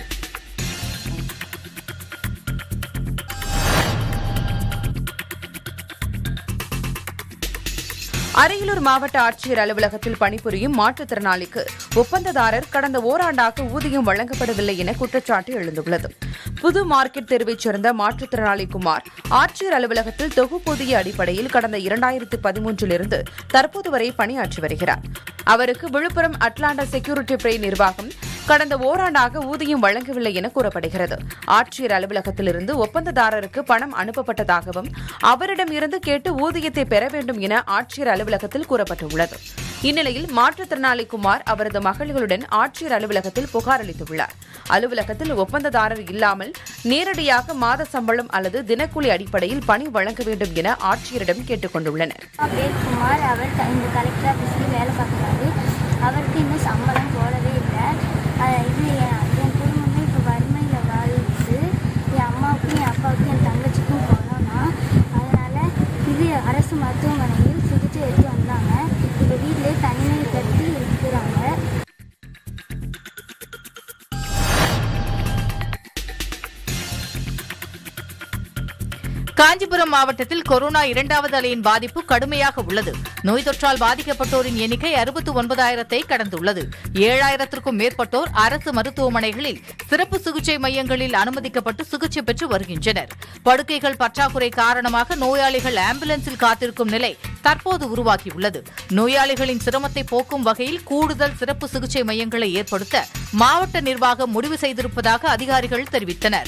அரியலூர் மாவட்ட ஆட்சியர் அலுவலகத்தில் பணிபுரியும் மாற்றுத்திறனாளிக்கு ஒப்பந்ததாரர் கடந்த ஓராண்டாக ஊதியம் வழங்கப்படவில்லை என குற்றச்சாட்டு எழுந்துள்ளது புது மார்க்கெட் தெருவைச் சேர்ந்த மாற்றுத்திறனாளி குமார் ஆட்சியர் அலுவலகத்தில் தொகுப்பூதிய அடிப்படையில் கடந்த இரண்டாயிரத்து பதிமூன்றிலிருந்து தற்போது வரை பணியாற்றி வருகிறார் அவருக்கு விழுப்புரம் அட்லாண்டா செக்யூரிட்டி பிரை நிர்வாகம் கடந்த ஓராண்டாக ஊதியம் வழங்கவில்லை என கூறப்படுகிறது ஆட்சியர் அலுவலகத்திலிருந்து ஒப்பந்ததாரருக்கு பணம் அனுப்பப்பட்டதாகவும் அவரிடம் இருந்து கேட்டு ஊதியத்தை பெற வேண்டும் என ஆட்சியர் அலுவலகத்தில் கூறப்பட்டுள்ளது இந்நிலையில் மாற்றுத்திறனாளி குமார் அவரது மகள்களுடன் ஆட்சியர் அலுவலகத்தில் புகார் அளித்துள்ளார் அலுவலகத்தில் ஒப்பந்ததாரர் இல்லாமல் நேரடியாக மாத சம்பளம் அல்லது தினக்கூலி அடிப்படையில் பணி வழங்க வேண்டும் என ஆட்சியரிடம் கேட்டுக் கொண்டுள்ளனர் பேர் குமார் அவர் க- இந்த கலெக்டர் ஆஃபீஸ்லேயும் வேலை பார்க்குறாரு அவருக்கு இன்னும் சம்பளம் போடவே இல்லை அஹ் இது என் என் குடும்பமே இப்போ வறுமையில் வாழுது என் அம்மாவுக்கும் என் அப்பாவுக்கும் என் தங்கச்சிக்கும் கொரோனா அதனால் இது அரசு மருத்துவமனையில் சிகிச்சை எடுத்து வந்தாங்க இப்போ வீட்டிலே தனிமை கட்டி இருக்கிறாங்க காஞ்சிபுரம் மாவட்டத்தில் கொரோனா இரண்டாவது அலையின் பாதிப்பு கடுமையாக உள்ளது நோய் தொற்றால் பாதிக்கப்பட்டோரின் எண்ணிக்கை அறுபத்து ஒன்பதாயிரத்தை கடந்துள்ளது ஏழாயிரத்திற்கும் மேற்பட்டோர் அரசு மருத்துவமனைகளில் சிறப்பு சிகிச்சை மையங்களில் அனுமதிக்கப்பட்டு சிகிச்சை பெற்று வருகின்றனர் படுக்கைகள் பற்றாக்குறை காரணமாக நோயாளிகள் ஆம்புலன்ஸில் காத்திருக்கும் நிலை தற்போது உருவாகியுள்ளது நோயாளிகளின் சிரமத்தை போக்கும் வகையில் கூடுதல் சிறப்பு சிகிச்சை மையங்களை ஏற்படுத்த மாவட்ட நிர்வாகம் முடிவு செய்திருப்பதாக அதிகாரிகள் தெரிவித்தனர்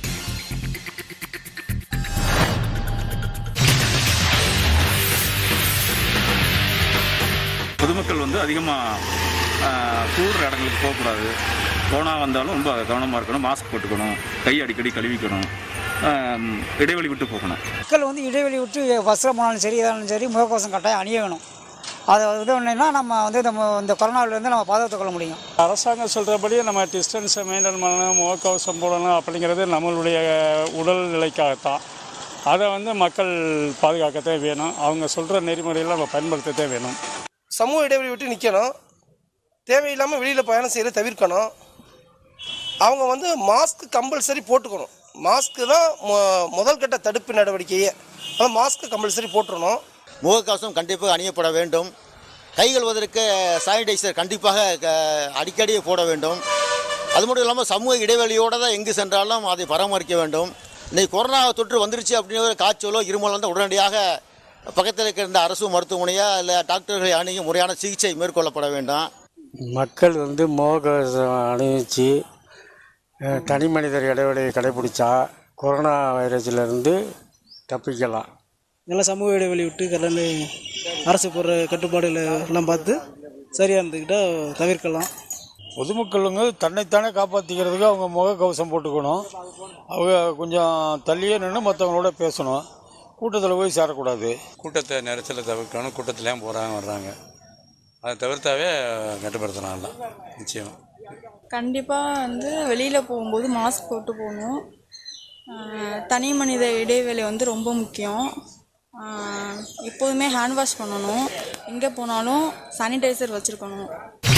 பொதுமக்கள் வந்து அதிகமாக கூடுற இடங்களுக்கு போகக்கூடாது போனால் வந்தாலும் ரொம்ப கவனமாக இருக்கணும் மாஸ்க் போட்டுக்கணும் கை அடிக்கடி கழுவிக்கணும் ஆம், இடைவெளி விட்டு போகணும் மக்கள் வந்து இடைவெளி விட்டு பஸ்ஸில் போனாலும் சரி எதாலும் சரி முகக்கவசம் கட்டாயம் அணிய வேணும் அதை இது ஒன்றுனா நம்ம வந்து நம்ம இந்த கொரோனாவிலேருந்து நம்ம பாதுகாத்துக் கொள்ள முடியும் அரசாங்கம் சொல்கிறபடி நம்ம டிஸ்டன்ஸை மெயின்டைன் பண்ணணும் முகக்கவசம் போடணும் அப்படிங்கிறது நம்மளுடைய உடல் நிலைக்காகத்தான் அதை வந்து மக்கள் பாதுகாக்கத்தே வேணும் அவங்க சொல்கிற நெறிமுறையில் நம்ம பயன்படுத்தத்தே வேணும் சமூக இடைவெளி விட்டு நிற்கணும் தேவையில்லாமல் வெளியில் பயணம் செய்யறத தவிர்க்கணும் அவங்க வந்து மாஸ்க் கம்பல்சரி போட்டுக்கணும் மாஸ்க்கு தான் மொ- முதல் கட்ட தடுப்பு நடவடிக்கையே அதான் மாஸ்க்கு கம்பல்சரி போட்டுறணும் முகக்கவசம் கண்டிப்பாக அணியப்பட வேண்டும் கை கழுவதற்கு சானிடைசர் கண்டிப்பாக க- அடிக்கடி போட வேண்டும் அது மட்டும் இல்லாமல் சமூக இடைவெளியோடு தான் எங்கு சென்றாலும் அதை பராமரிக்க வேண்டும் இன்னைக்கு கொரோனா தொற்று வந்துருச்சு அப்படிங்கிற காய்ச்சலோ இருமலோ வந்து உடனடியாக பக்கத்தில் இருக்கிற இந்த அரசு மருத்துவமனையா இல்லை டாக்டர்களை அணுகி முறையான சிகிச்சை மேற்கொள்ளப்பட வேண்டும் மக்கள் வந்து முகக்கவசம் அணிவிச்சு அஹ், தனி மனிதர் இடைவெளியை கடைபிடிச்சா கொரோனா வைரஸிலிருந்து தப்பிக்கலாம் நல்ல சமூக இடைவெளி விட்டு கலந்து அரசு போடுற கட்டுப்பாடுகளை எல்லாம் பார்த்து சரியாக இருந்துக்கிட்டால் தவிர்க்கலாம் பொதுமக்களுங்க தன்னைத்தானே காப்பாற்றிக்கிறதுக்கு அவங்க முகக்கவசம் போட்டுக்கணும் அவங்க கொஞ்சம் தள்ளியே நின்று மற்றவங்களோட பேசணும் கூட்டத்தில் போய் சேரக்கூடாது கூட்டத்தை நெரிசலை தவிர்க்கணும் கூட்டத்துலேயும் போகிறாங்க வர்றாங்க அதை தவிர்த்தாவே கட்டுப்படுத்தலாம் எல்லாம் நிச்சயம் கண்டிப்பாக வந்து வெளியில் போகும்போது மாஸ்க் போட்டு போகணும் ஆஹ் தனி மனித இடைவேளை வந்து ரொம்ப முக்கியம் ஆஹ் எப்போதுமே ஹேண்ட் வாஷ் பண்ணணும் எங்கே போனாலும் சானிடைசர் வச்சுருக்கணும்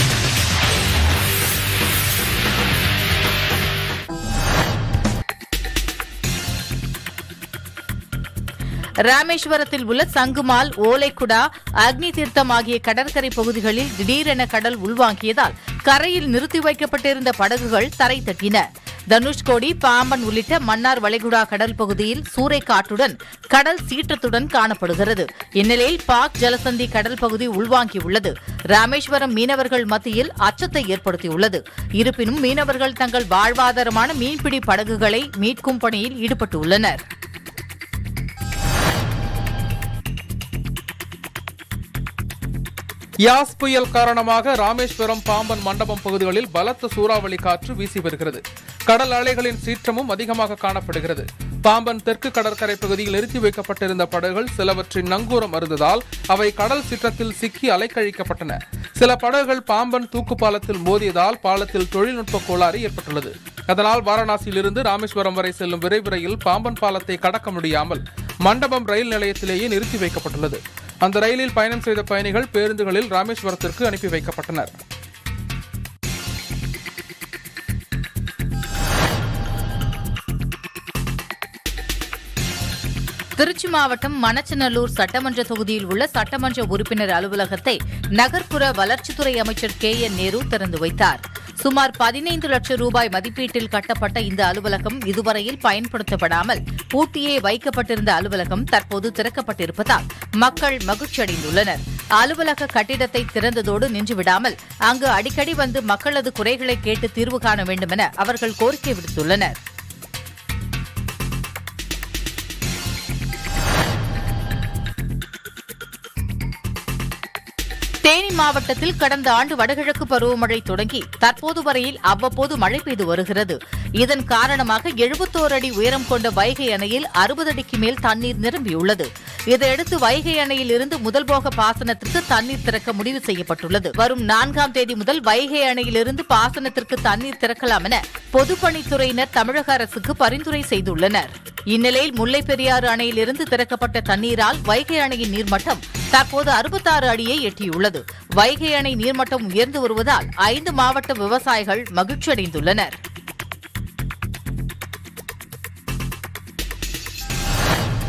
ராமேஸ்வரத்தில் உள்ள சங்குமால் ஓலைக்குடா அக்னி தீர்த்தம் ஆகிய கடற்கரை பகுதிகளில் திடீரென கடல் உள்வாங்கியதால் கரையில் நிறுத்தி வைக்கப்பட்டிருந்த படகுகள் தரை தட்டின தனுஷ்கோடி பாம்பன் உள்ளிட்ட மன்னார் வளைகுடா கடல் பகுதியில் சூறைக்காற்றுடன் கடல் சீற்றத்துடன் காணப்படுகிறது இந்நிலையில் பாக் ஜலசந்தி கடல் பகுதி உள்வாங்கியுள்ளது ராமேஸ்வரம் மீனவர்கள் மத்தியில் அச்சத்தை ஏற்படுத்தியுள்ளது இருப்பினும் மீனவர்கள் தங்கள் வாழ்வாதாரமான மீன்பிடி படகுகளை மீட்கும் பணியில் ஈடுபட்டுள்ளனர் யாஸ் புயல் காரணமாக ராமேஸ்வரம் பாம்பன் மண்டபம் பகுதிகளில் பலத்த சூறாவளி காற்று வீசி வருகிறது கடல் அலைகளின் சீற்றமும் அதிகமாக காணப்படுகிறது பாம்பன் தெற்கு கடற்கரை பகுதியில் நிறுத்தி வைக்கப்பட்டிருந்த படகுகள் சிலவற்றின் நங்கூரம் அருந்ததால் அவை கடல் சீற்றத்தில் சிக்கி அலைக்கழிக்கப்பட்டன சில படகுகள் பாம்பன் தூக்கு பாலத்தில் மோதியதால் பாலத்தில் தொழில்நுட்ப கோளாறு ஏற்பட்டுள்ளது அதனால் வாரணாசியிலிருந்து ராமேஸ்வரம் வரை செல்லும் விரைவு ரயில் பாம்பன் பாலத்தை கடக்க முடியாமல் மண்டபம் ரயில் நிலையத்திலேயே நிறுத்தி வைக்கப்பட்டுள்ளது அந்த ரயிலில் பயணம் செய்த பயணிகள் பேருந்துகளில் ராமேஸ்வரத்திற்கு அனுப்பி வைக்கப்பட்டனர் திருச்சி மாவட்டம் மணச்சநல்லூர் சட்டமன்ற தொகுதியில் உள்ள சட்டமன்ற உறுப்பினர் அலுவலகத்தை நகர்ப்புற வளர்ச்சித்துறை அமைச்சர் கே என் நேரு திறந்து வைத்தார் சுமார் பதினைந்து லட்சம் ரூபாய் மதிப்பீட்டில் கட்டப்பட்ட இந்த அலுவலகம் இதுவரையில் பயன்படுத்தப்படாமல் பூட்டியே வைக்கப்பட்டிருந்த அலுவலகம் தற்போது திறக்கப்பட்டிருப்பதால் மக்கள் மகிழ்ச்சியடைந்துள்ளனர் அலுவலக கட்டிடத்தை திறந்ததோடு நின்றுவிடாமல் அங்கு அடிக்கடி வந்து மக்களது குறைகளை கேட்டு தீர்வு காண வேண்டுமென அவர்கள் கோரிக்கை விடுத்துள்ளனர் தேனி மாவட்டத்தில் கடந்த ஆண்டு வடகிழக்கு பருவமழை தொடங்கி தற்போது வரையில் அவ்வப்போது மழை பெய்து வருகிறது இதன் காரணமாக எழுபத்தோரு அடி உயரம் கொண்ட வைகை அணையில் அறுபது அடிக்கு மேல் தண்ணீர் நிரம்பியுள்ளது இதையடுத்து வைகை அணையில் இருந்து முதல் போக பாசனத்திற்கு தண்ணீர் திறக்க முடிவு செய்யப்பட்டுள்ளது வரும் நான்காம் தேதி முதல் வைகை அணையிலிருந்து பாசனத்திற்கு தண்ணீர் திறக்கலாம் என பொதுப்பணித்துறையினர் தமிழக அரசுக்கு பரிந்துரை செய்துள்ளனர் இந்நிலையில் முல்லை பெரியாறு அணையிலிருந்து திறக்கப்பட்ட தண்ணீரால் வைகை அணையின் நீர்மட்டம் தற்போது அறுபத்தாறு அடியை எட்டியுள்ளது வைகை அணை நீர்மட்டம் உயர்ந்து வருவதால் ஐந்து மாவட்ட விவசாயிகள் மகிழ்ச்சியடைந்துள்ளனர்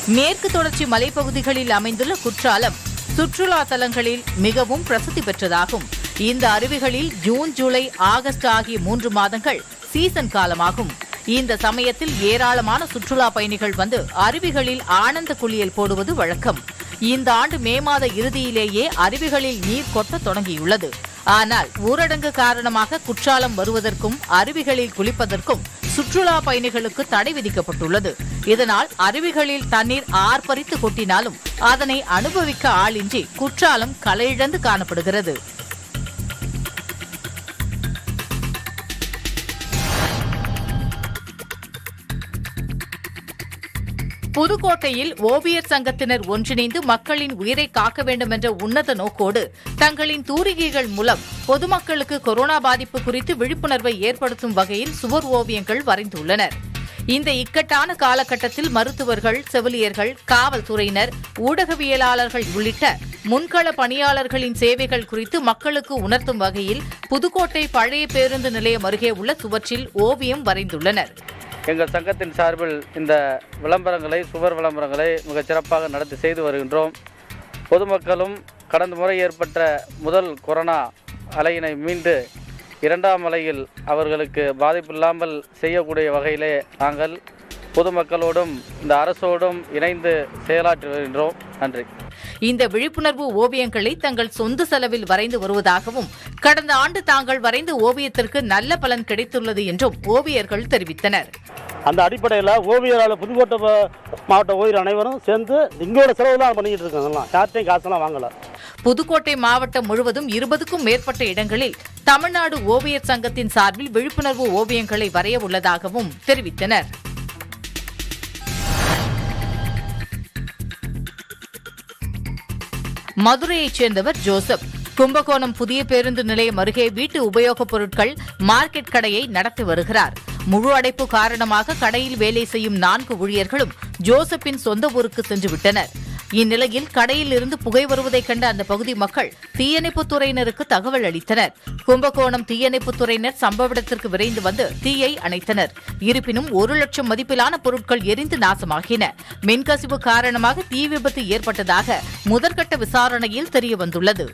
மேற்கு தொடர்ச்சி மலைப்பகுதிகளில் அமைந்துள்ள குற்றாலம் சுற்றுலா தலங்களில் மிகவும் பிரசித்தி பெற்றதாகும் இந்த அருவிகளில் ஜூன் ஜூலை ஆகஸ்ட் ஆகிய மூன்று மாதங்கள் சீசன் காலமாகும் இந்த சமயத்தில் ஏராளமான சுற்றுலா பயணிகள் வந்து அருவிகளில் ஆனந்த குளியல் போடுவது வழக்கம் இந்த ஆண்டு மே மாத இறுதியிலேயே அருவிகளில் நீர் கொட்டத் தொடங்கியுள்ளது ஆனால் ஊரடங்கு காரணமாக குற்றாலம் வருவதற்கும் அருவிகளில் குளிப்பதற்கும் சுற்றுலா பயணிகளுக்கு தடை விதிக்கப்பட்டுள்ளது இதனால் அருவிகளில் தண்ணீர் ஆர்ப்பரித்து கொட்டினாலும் அதனை அனுபவிக்க ஆளின்றி குற்றாலம் கலையிழந்து காணப்படுகிறது புதுக்கோட்டையில் ஓவியர் சங்கத்தினர் ஒன்றிணைந்து மக்களின் உயிரை காக்க வேண்டும் என்ற உன்னத நோக்கோடு தங்களின் தூரிகைகள் மூலம் பொதுமக்களுக்கு கொரோனா பாதிப்பு குறித்து விழிப்புணர்வை ஏற்படுத்தும் வகையில் சுவர் ஓவியங்கள் வரைந்துள்ளனர் இந்த இக்கட்டான காலகட்டத்தில் மருத்துவர்கள் செவிலியர்கள் காவல்துறையினர் ஊடகவியலாளர்கள் உள்ளிட்ட முன்கள பணியாளர்களின் சேவைகள் குறித்து மக்களுக்கு உணர்த்தும் வகையில் புதுக்கோட்டை பழைய பேருந்து நிலையம் அருகே உள்ள சுவற்றில் ஓவியம் வரைந்துள்ளனர் எங்கள் சங்கத்தின் சார்பில் இந்த விளம்பரங்களை சுவர் விளம்பரங்களை மிகச் சிறப்பாக நடத்தி செய்து வருகின்றோம் பொதுமக்களும் கடந்த முறை ஏற்பட்ட முதல் கொரோனா அலையினை மீண்டு இரண்டாம் அலையில் அவர்களுக்கு பாதிப்பில்லாமல் செய்யக்கூடிய வகையிலே நாங்கள் பொதுமக்களோடும் இந்த அரசோடும் இணைந்து செயலாற்றி வருகின்றோம் நன்றி இந்த விழிப்புணர்வு ஓவியங்களை தங்கள் சொந்த செலவில் வரைந்து வருவதாகவும் கடந்த ஆண்டு தாங்கள் வரைந்த ஓவியத்திற்கு நல்ல பலன் கிடைத்துள்ளது என்றும் ஓவியர்கள் தெரிவித்தனர் அந்த அடிப்படையில் ஓவியரால் புதுக்கோட்டை ப- மாவட்ட ஓவியர் அனைவரும் சேர்ந்து எங்களோட செலவு தான் பண்ணிக்கிட்டு இருக்காங்க எல்லாம் யார்ட்டையும் காசெல்லாம் வாங்கலை புதுக்கோட்டை மாவட்டம் முழுவதும் இருபதுக்கும் மேற்பட்ட இடங்களில் தமிழ்நாடு ஓவியர் சங்கத்தின் சார்பில் விழிப்புணர்வு ஓவியங்களை வரைய உள்ளதாகவும் தெரிவித்தனர் மதுரையைச் சேர்ந்தவர் ஜோசப் கும்பகோணம் புதிய பேருந்து நிலையம் அருகே வீட்டு உபயோகப் பொருட்கள் மார்க்கெட் கடையை நடத்தி வருகிறார் முழு அடைப்பு காரணமாக கடையில் வேலை செய்யும் நான்கு ஊழியர்களும் ஜோசப்பின் சொந்த ஊருக்கு சென்று விட்டனர் இந்நிலையில் கடையில் இருந்து புகை வருவதைக் கண்ட அந்த பகுதி மக்கள் தீயணைப்புத் துறையினருக்கு தகவல் அளித்தனர் கும்பகோணம் தீயணைப்புத் துறையினர் சம்பவ இடத்திற்கு விரைந்து வந்து தீயை அணைத்தனர் இருப்பினும் ஒரு லட்சம் மதிப்பிலான பொருட்கள் எரிந்து நாசமாகின மின்கசிவு காரணமாக தீ விபத்து ஏற்பட்டதாக முதற்கட்ட விசாரணையில் தெரியவந்துள்ளது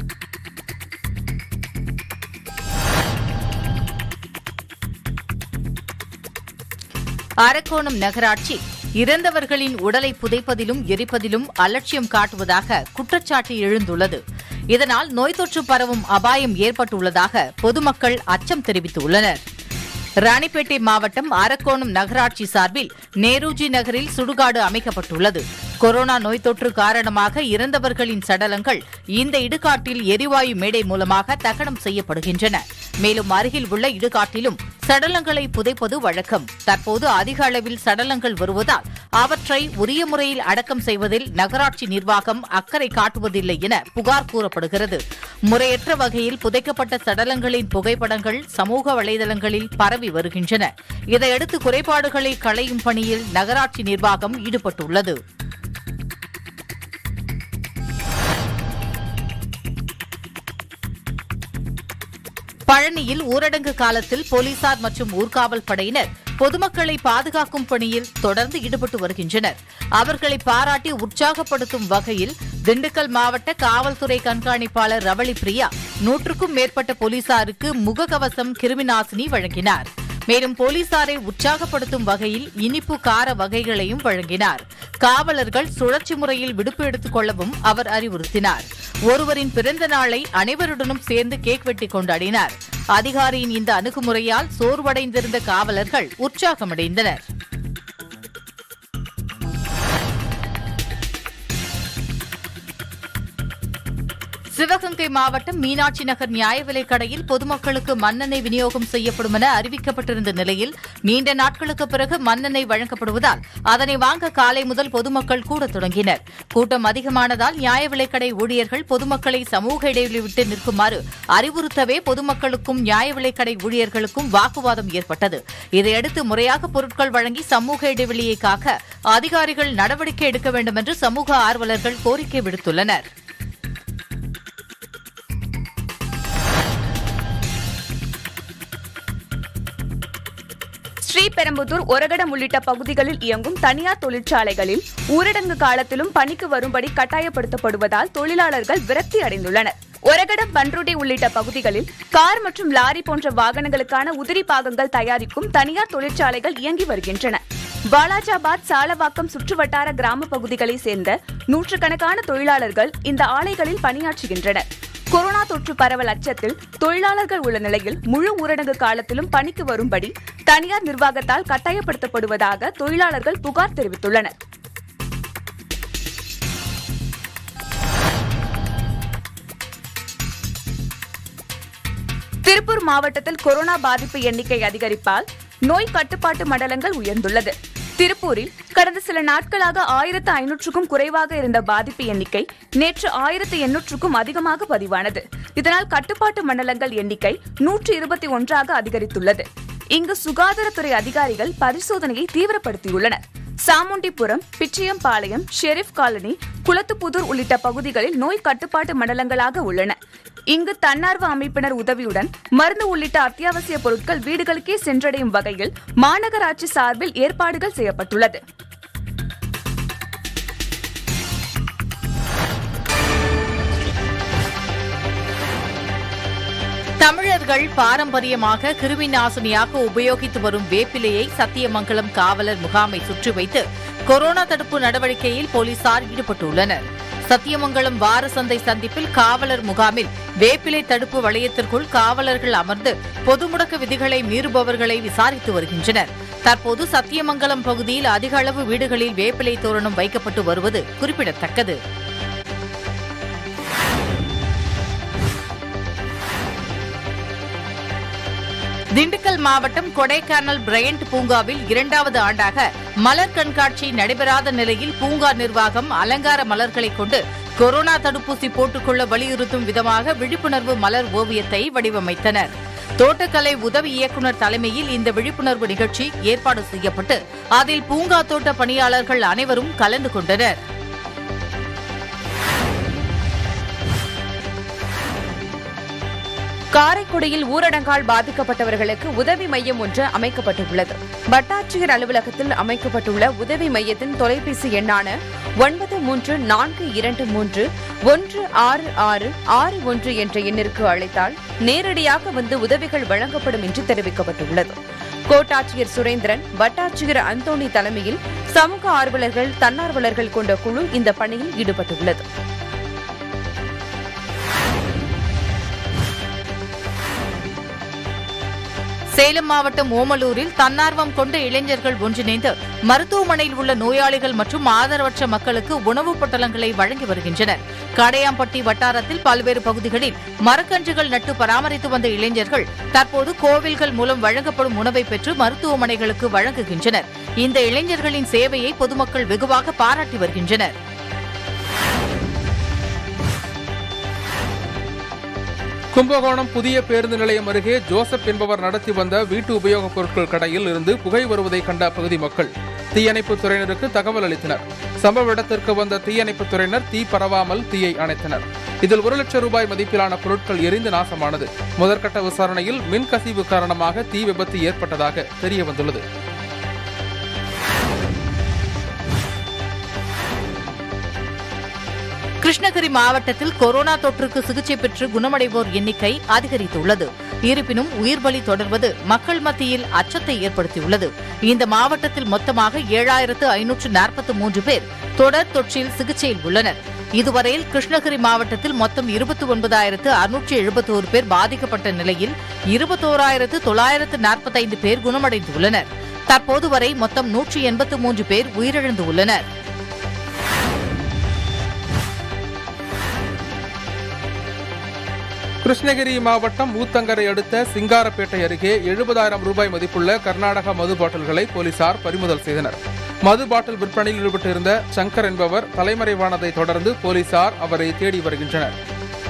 அரக்கோணம் நகராட்சி இறந்தவர்களின் உடலை புதைப்பதிலும் எரிப்பதிலும் அலட்சியம் காட்டுவதாக குற்றச்சாட்டு எழுந்துள்ளது இதனால் நோய் தொற்று பரவும் அபாயம் ஏற்பட்டுள்ளதாக பொதுமக்கள் அச்சம் தெரிவித்துள்ளனர் ராணிப்பேட்டை மாவட்டம் அரக்கோணம் நகராட்சி சார்பில் நேருஜி நகரில் சுடுகாடு அமைக்கப்பட்டுள்ளது கொரோனா நோய் தொற்று காரணமாக இறந்தவர்களின் சடலங்கள் இந்த இடுகாட்டில் எரிவாயு மேடை மூலமாக தகனம் செய்யப்படுகின்றன மேலும் அருகில் உள்ள இடுகாட்டிலும் சடலங்களை புதைப்பது வழக்கம் தற்போது அதிக அளவில் சடலங்கள் வருவதால் அவற்றை உரிய முறையில் அடக்கம் செய்வதில் நகராட்சி நிர்வாகம் அக்கறை காட்டுவதில்லை என புகார் கூறப்படுகிறது முறையற்ற வகையில் புதைக்கப்பட்ட சடலங்களின் புகைப்படங்கள் சமூக வலைதளங்களில் பரவி வருகின்றன இதையடுத்து குறைபாடுகளை களையும் பணியில் நகராட்சி நிர்வாகம் ஈடுபட்டுள்ளது பழனியில் ஊரடங்கு காலத்தில் போலீசார் மற்றும் ஊர்காவல் படையினர் பொதுமக்களை பாதுகாக்கும் பணியில் தொடர்ந்து ஈடுபட்டு வருகின்றனர் அவர்களை பாராட்டி உற்சாகப்படுத்தும் வகையில் திண்டுக்கல் மாவட்ட காவல்துறை கண்காணிப்பாளர் ரவளி பிரியா நூற்றுக்கும் மேற்பட்ட போலீசாருக்கு முகக்கவசம் கிருமிநாசினி வழங்கினார் மேலும் போலீசாரை உற்சாகப்படுத்தும் வகையில் இனிப்பு கார வகைகளையும் வழங்கினார் காவலர்கள் சுழற்சி முறையில் விடுப்பு எடுத்துக் கொள்ளவும் அவர் அறிவுறுத்தினார் ஒருவரின் பிறந்த நாளை அனைவருடனும் சேர்ந்து கேக் வெட்டி கொண்டாடினார் அதிகாரியின் இந்த அணுகுமுறையால் சோர்வடைந்திருந்த காவலர்கள் உற்சாகமடைந்தனர் சிவகங்கை மாவட்டம் மீனாட்சி நகர் நியாய விலைக் கடையில் பொதுமக்களுக்கு மண்ணெண்ணெய் விநியோகம் செய்யப்படும் என அறிவிக்கப்பட்டிருந்த நிலையில் நீண்ட நாட்களுக்கு பிறகு மண்ணெண்ணெய் வழங்கப்படுவதால் அதனை வாங்க காலை முதல் பொதுமக்கள் கூடத் தொடங்கினர் கூட்டம் அதிகமானதால் நியாய விலைக் கடை ஊழியர்கள் பொதுமக்களை சமூக இடைவெளி விட்டு நிற்குமாறு அறிவுறுத்தவே பொதுமக்களுக்கும் நியாய விலைக் கடை ஊழியர்களுக்கும் வாக்குவாதம் ஏற்பட்டது இதையடுத்து முறையாக பொருட்கள் வழங்கி சமூக இடைவெளியை காக்க அதிகாரிகள் நடவடிக்கை எடுக்க வேண்டும் என்று சமூக ஆர்வலர்கள் கோரிக்கை விடுத்துள்ளனர் ஸ்ரீ ஸ்ரீபெரும்புதூர் ஒரகடம் உள்ளிட்ட பகுதிகளில் இயங்கும் தனியார் தொழிற்சாலைகளில் ஊரடங்கு காலத்திலும் பணிக்கு வரும்படி கட்டாயப்படுத்தப்படுவதால் தொழிலாளர்கள் விரக்தி அடைந்துள்ளனர் ஒரகடம் பன்ருட்டி உள்ளிட்ட பகுதிகளில் கார் மற்றும் லாரி போன்ற வாகனங்களுக்கான உதிரி பாகங்கள் தயாரிக்கும் தனியார் தொழிற்சாலைகள் இயங்கி வருகின்றன வாலாஜாபாத் சாலவாக்கம் சுற்றுவட்டார கிராம பகுதிகளைச் சேர்ந்த நூற்றுக்கணக்கான தொழிலாளர்கள் இந்த ஆலைகளில் பணியாற்றுகின்றனர் கொரோனா தொற்று பரவல் அச்சத்தில் தொழிலாளர்கள் உள்ள நிலையில் முழு ஊரடங்கு காலத்திலும் பணிக்கு வரும்படி தனியார் நிர்வாகத்தால் கட்டாயப்படுத்தப்படுவதாக தொழிலாளர்கள் புகார் தெரிவித்துள்ளனர் திருப்பூர் மாவட்டத்தில் கொரோனா பாதிப்பு எண்ணிக்கை அதிகரிப்பால் நோய் கட்டுப்பாட்டு மண்டலங்கள் உயர்ந்துள்ளது திருப்பூரில் கடந்த சில நாட்களாக ஆயிரத்து ஐநூற்றுக்கும் குறைவாக இருந்த பாதிப்பு எண்ணிக்கை நேற்று ஆயிரத்து எண்ணூற்றுக்கும் அதிகமாக பதிவானது இதனால் கட்டுப்பாட்டு மண்டலங்கள் எண்ணிக்கை நூற்று இருபத்தி ஒன்றாக அதிகரித்துள்ளது இங்கு சுகாதாரத்துறை அதிகாரிகள் பரிசோதனையை தீவிரப்படுத்தியுள்ளனர் சாமுண்டிபுரம் பிச்சையம்பாளையம் ஷெரீப் காலனி குளத்துப்புதூர் உள்ளிட்ட பகுதிகளில் நோய் கட்டுப்பாட்டு மண்டலங்களாக உள்ளன இங்கு தன்னார்வ அமைப்பினர் உதவியுடன் மருந்து உள்ளிட்ட அத்தியாவசிய பொருட்கள் வீடுகளுக்கே சென்றடையும் வகையில் மாநகராட்சி சார்பில் ஏற்பாடுகள் செய்யப்பட்டுள்ளது தமிழர்கள் பாரம்பரியமாக கிருமி நாசினியாக உபயோகித்து வரும் வேப்பிலையை சத்தியமங்கலம் காவலர் முகாமை சுற்றி வைத்து கொரோனா தடுப்பு நடவடிக்கையில் போலீசார் ஈடுபட்டுள்ளனர் சத்தியமங்கலம் வார சந்தை சந்திப்பில் காவலர் முகாமில் வேப்பிலை தடுப்பு வளையத்திற்குள் காவலர்கள் அமர்ந்து பொது முடக்க விதிகளை மீறுபவர்களை விசாரித்து வருகின்றனர் தற்போது சத்தியமங்கலம் பகுதியில் அதிக அளவு வீடுகளில் வேப்பிலை தோரணம் வைக்கப்பட்டு வருவது குறிப்பிடத்தக்கது திண்டுக்கல் மாவட்டம் கொடைக்கானல் பிரையண்ட் பூங்காவில் இரண்டாவது ஆண்டாக மலர் கண்காட்சி நடைபெறாத நிலையில் பூங்கா நிர்வாகம் அலங்கார மலர்களை கொண்டு கொரோனா தடுப்பூசி போட்டுக்கொள்ள வலியுறுத்தும் விதமாக விழிப்புணர்வு மலர் ஓவியத்தை வடிவமைத்தனர் தோட்டக்கலை உதவி இயக்குநர் தலைமையில் இந்த விழிப்புணர்வு நிகழ்ச்சி ஏற்பாடு செய்யப்பட்டு அதில் பூங்கா தோட்ட பணியாளர்கள் அனைவரும் கலந்து கொண்டனர் காரைக்குடியில் ஊரடங்கால் பாதிக்கப்பட்டவர்களுக்கு உதவி மையம் ஒன்று அமைக்கப்பட்டுள்ளது வட்டாட்சியர் அலுவலகத்தில் அமைக்கப்பட்டுள்ள உதவி மையத்தின் தொலைபேசி எண்ணான ஒன்பது மூன்று நான்கு இரண்டு மூன்று ஒன்று ஆறு ஆறு ஆறு ஒன்று என்ற எண்ணிற்கு அழைத்தால் நேரடியாக வந்து உதவிகள் வழங்கப்படும் என்று தெரிவிக்கப்பட்டுள்ளது கோட்டாட்சியர் சுரேந்திரன் வட்டாட்சியர் அந்தோணி தலைமையில் சமூக ஆர்வலர்கள் தன்னார்வலர்கள் கொண்ட குழு இந்த பணியில் ஈடுபட்டுள்ளது சேலம் மாவட்டம் ஓமலூரில் தன்னார்வம் கொண்ட இளைஞர்கள் ஒன்றிணைந்து மருத்துவமனையில் உள்ள நோயாளிகள் மற்றும் ஆதரவற்ற மக்களுக்கு உணவுப் பொட்டலங்களை வழங்கி வருகின்றனர் கடையாம்பட்டி வட்டாரத்தில் பல்வேறு பகுதிகளில் மரக்கன்றுகள் நட்டு பராமரித்து வந்த இளைஞர்கள் தற்போது கோவில்கள் மூலம் வழங்கப்படும் உணவை பெற்று மருத்துவமனைகளுக்கு வழங்குகின்றனர் இந்த இளைஞர்களின் சேவையை பொதுமக்கள் வெகுவாக பாராட்டி வருகின்றனர் கும்பகோணம் புதிய பேருந்து நிலையம் அருகே ஜோசப் என்பவர் நடத்தி வந்த வீட்டு உபயோகப் பொருட்கள் கடையில் இருந்து புகை வருவதை கண்ட அப்பகுதி மக்கள் தீயணைப்புத் துறையினருக்கு தகவல் அளித்தனர் சம்பவ இடத்திற்கு வந்த தீயணைப்புத் துறையினர் தீ பரவாமல் தீயை அணைத்தனர் இதில் ஒரு லட்சம் ரூபாய் மதிப்பிலான பொருட்கள் எரிந்து நாசமானது முதற்கட்ட விசாரணையில் மின் கசிவு காரணமாக தீ விபத்து ஏற்பட்டதாக தெரிய வந்துள்ளது கிருஷ்ணகிரி மாவட்டத்தில் கொரோனா தொற்றுக்கு சிகிச்சை பெற்று குணமடைவோர் எண்ணிக்கை அதிகரித்துள்ளது இருப்பினும் உயிர்பலி தொடர்வது மக்கள் மத்தியில் அச்சத்தை ஏற்படுத்தியுள்ளது இந்த மாவட்டத்தில் மொத்தமாக ஏழாயிரத்து ஐநூற்று நாற்பத்தி மூன்று பேர் தொடர் தொற்றில் சிகிச்சையில் உள்ளனர் இதுவரையில் கிருஷ்ணகிரி மாவட்டத்தில் மொத்தம் இருபத்தி ஒன்பதாயிரத்து அறுநூற்று எழுபத்தோரு பேர் பாதிக்கப்பட்ட நிலையில் இருபத்தோராயிரத்து தொள்ளாயிரத்து நாற்பத்தைந்து பேர் குணமடைந்துள்ளனர் தற்போது வரை மொத்தம் நூற்றி எண்பத்து மூன்று பேர் உயிரிழந்து உள்ளனர் கிருஷ்ணகிரி மாவட்டம் ஊத்தங்கரை அடுத்த சிங்காரப்பேட்டை அருகே எழுபதாயிரம் ரூபாய் மதிப்புள்ள கர்நாடக மது பாட்டில்களை போலீசார் பறிமுதல் செய்தனர் மது பாட்டில் விற்பனையில் ஈடுபட்டிருந்த சங்கர் என்பவர் தலைமறைவானதை தொடர்ந்து போலீசார் அவரை தேடி வருகின்றனர்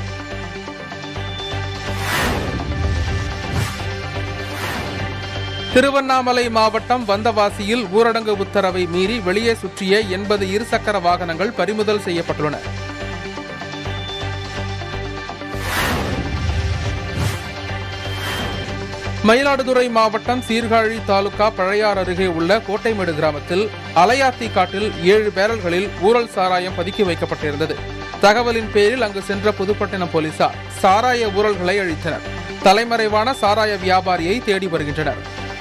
திருவண்ணாமலை மாவட்டம் வந்தவாசியில் ஊரடங்கு உத்தரவை மீறி வெளியே சுற்றிய எண்பது இருசக்கர வாகனங்கள் பறிமுதல் செய்யப்பட்டுள்ளன மயிலாடுதுறை மாவட்டம் சீர்காழி தாலுகா பழையார் அருகே உள்ள கோட்டைமேடு கிராமத்தில் அலையாத்தி காட்டில் ஏழு பேரல்களில் ஊரல் சாராயம் பதுக்கி வைக்கப்பட்டிருந்தது தகவலின் பேரில் அங்கு சென்ற புதுப்பட்டினம் போலீசார் சாராய ஊரல்களை அழித்தனர் தலைமறைவான சாராய வியாபாரியை தேடி வருகின்றனர்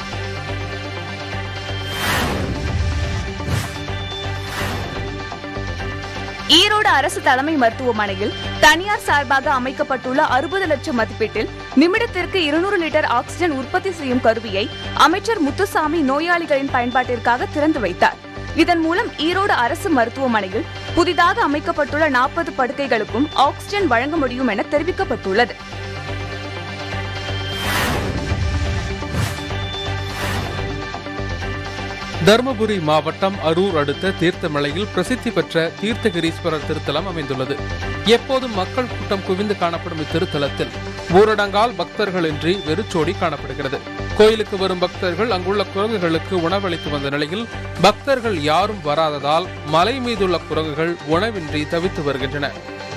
ஈரோடு அரசு தலைமை மருத்துவமனையில் தனியார் சார்பாக அமைக்கப்பட்டுள்ள அறுபது லட்சம் மதிப்பீட்டில் நிமிடத்திற்கு இருநூறு லிட்டர் ஆக்ஸிஜன் உற்பத்தி செய்யும் கருவியை அமைச்சர் முத்துசாமி நோயாளிகளின் பயன்பாட்டிற்காக திறந்து வைத்தார் இதன் மூலம் ஈரோடு அரசு மருத்துவமனையில் புதிதாக அமைக்கப்பட்டுள்ள நாற்பது படுக்கைகளுக்கும் ஆக்ஸிஜன் வழங்க முடியும் என தெரிவிக்கப்பட்டுள்ளது தருமபுரி மாவட்டம் அரூர் அடுத்த தீர்த்தமலையில் பிரசித்தி பெற்ற தீர்த்தகிரீஸ்வரர் திருத்தலம் அமைந்துள்ளது எப்போதும் மக்கள் கூட்டம் குவிந்து காணப்படும் இத்திருத்தலத்தில் ஊரடங்கால் பக்தர்களின்றி வெறிச்சோடி காணப்படுகிறது கோயிலுக்கு வரும் பக்தர்கள் அங்குள்ள குரங்குகளுக்கு உணவளித்து வந்த நிலையில் பக்தர்கள் யாரும் வராததால் மலை மீதுள்ள குரங்குகள் உணவின்றி தவித்து வருகின்றன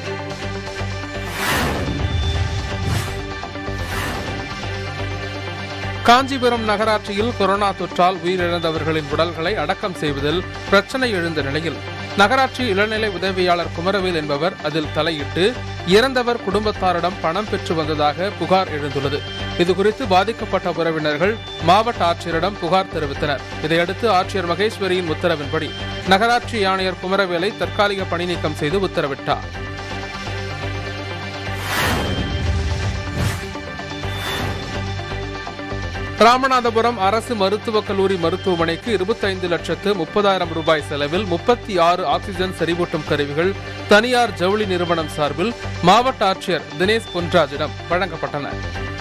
காஞ்சிபுரம் நகராட்சியில் கொரோனா தொற்றால் உயிரிழந்தவர்களின் உடல்களை அடக்கம் செய்வதில் பிரச்சனை எழுந்த நிலையில் நகராட்சி இளநிலை உதவியாளர் குமரவேல் என்பவர் அதில் தலையிட்டு இறந்தவர் குடும்பத்தாரிடம் பணம் பெற்று வந்ததாக புகார் எழுந்துள்ளது இதுகுறித்து பாதிக்கப்பட்ட உறவினர்கள் மாவட்ட ஆட்சியரிடம் புகார் தெரிவித்தனர் இதையடுத்து ஆட்சியர் மகேஸ்வரியின் உத்தரவின்படி நகராட்சி ஆணையர் குமரவேலை தற்காலிக பணி நீக்கம் செய்து உத்தரவிட்டார் ராமநாதபுரம் அரசு மருத்துவக் கல்லூரி மருத்துவமனைக்கு இருபத்தைந்து லட்சத்து முப்பதாயிரம் ரூபாய் செலவில் முப்பத்தி ஆறு ஆக்சிஜன் செறிவூட்டும் கருவிகள் தனியார் ஜவுளி நிறுவனம் சார்பில் மாவட்ட ஆட்சியர் தினேஷ் பொன்ராஜிடம் வழங்கப்பட்டன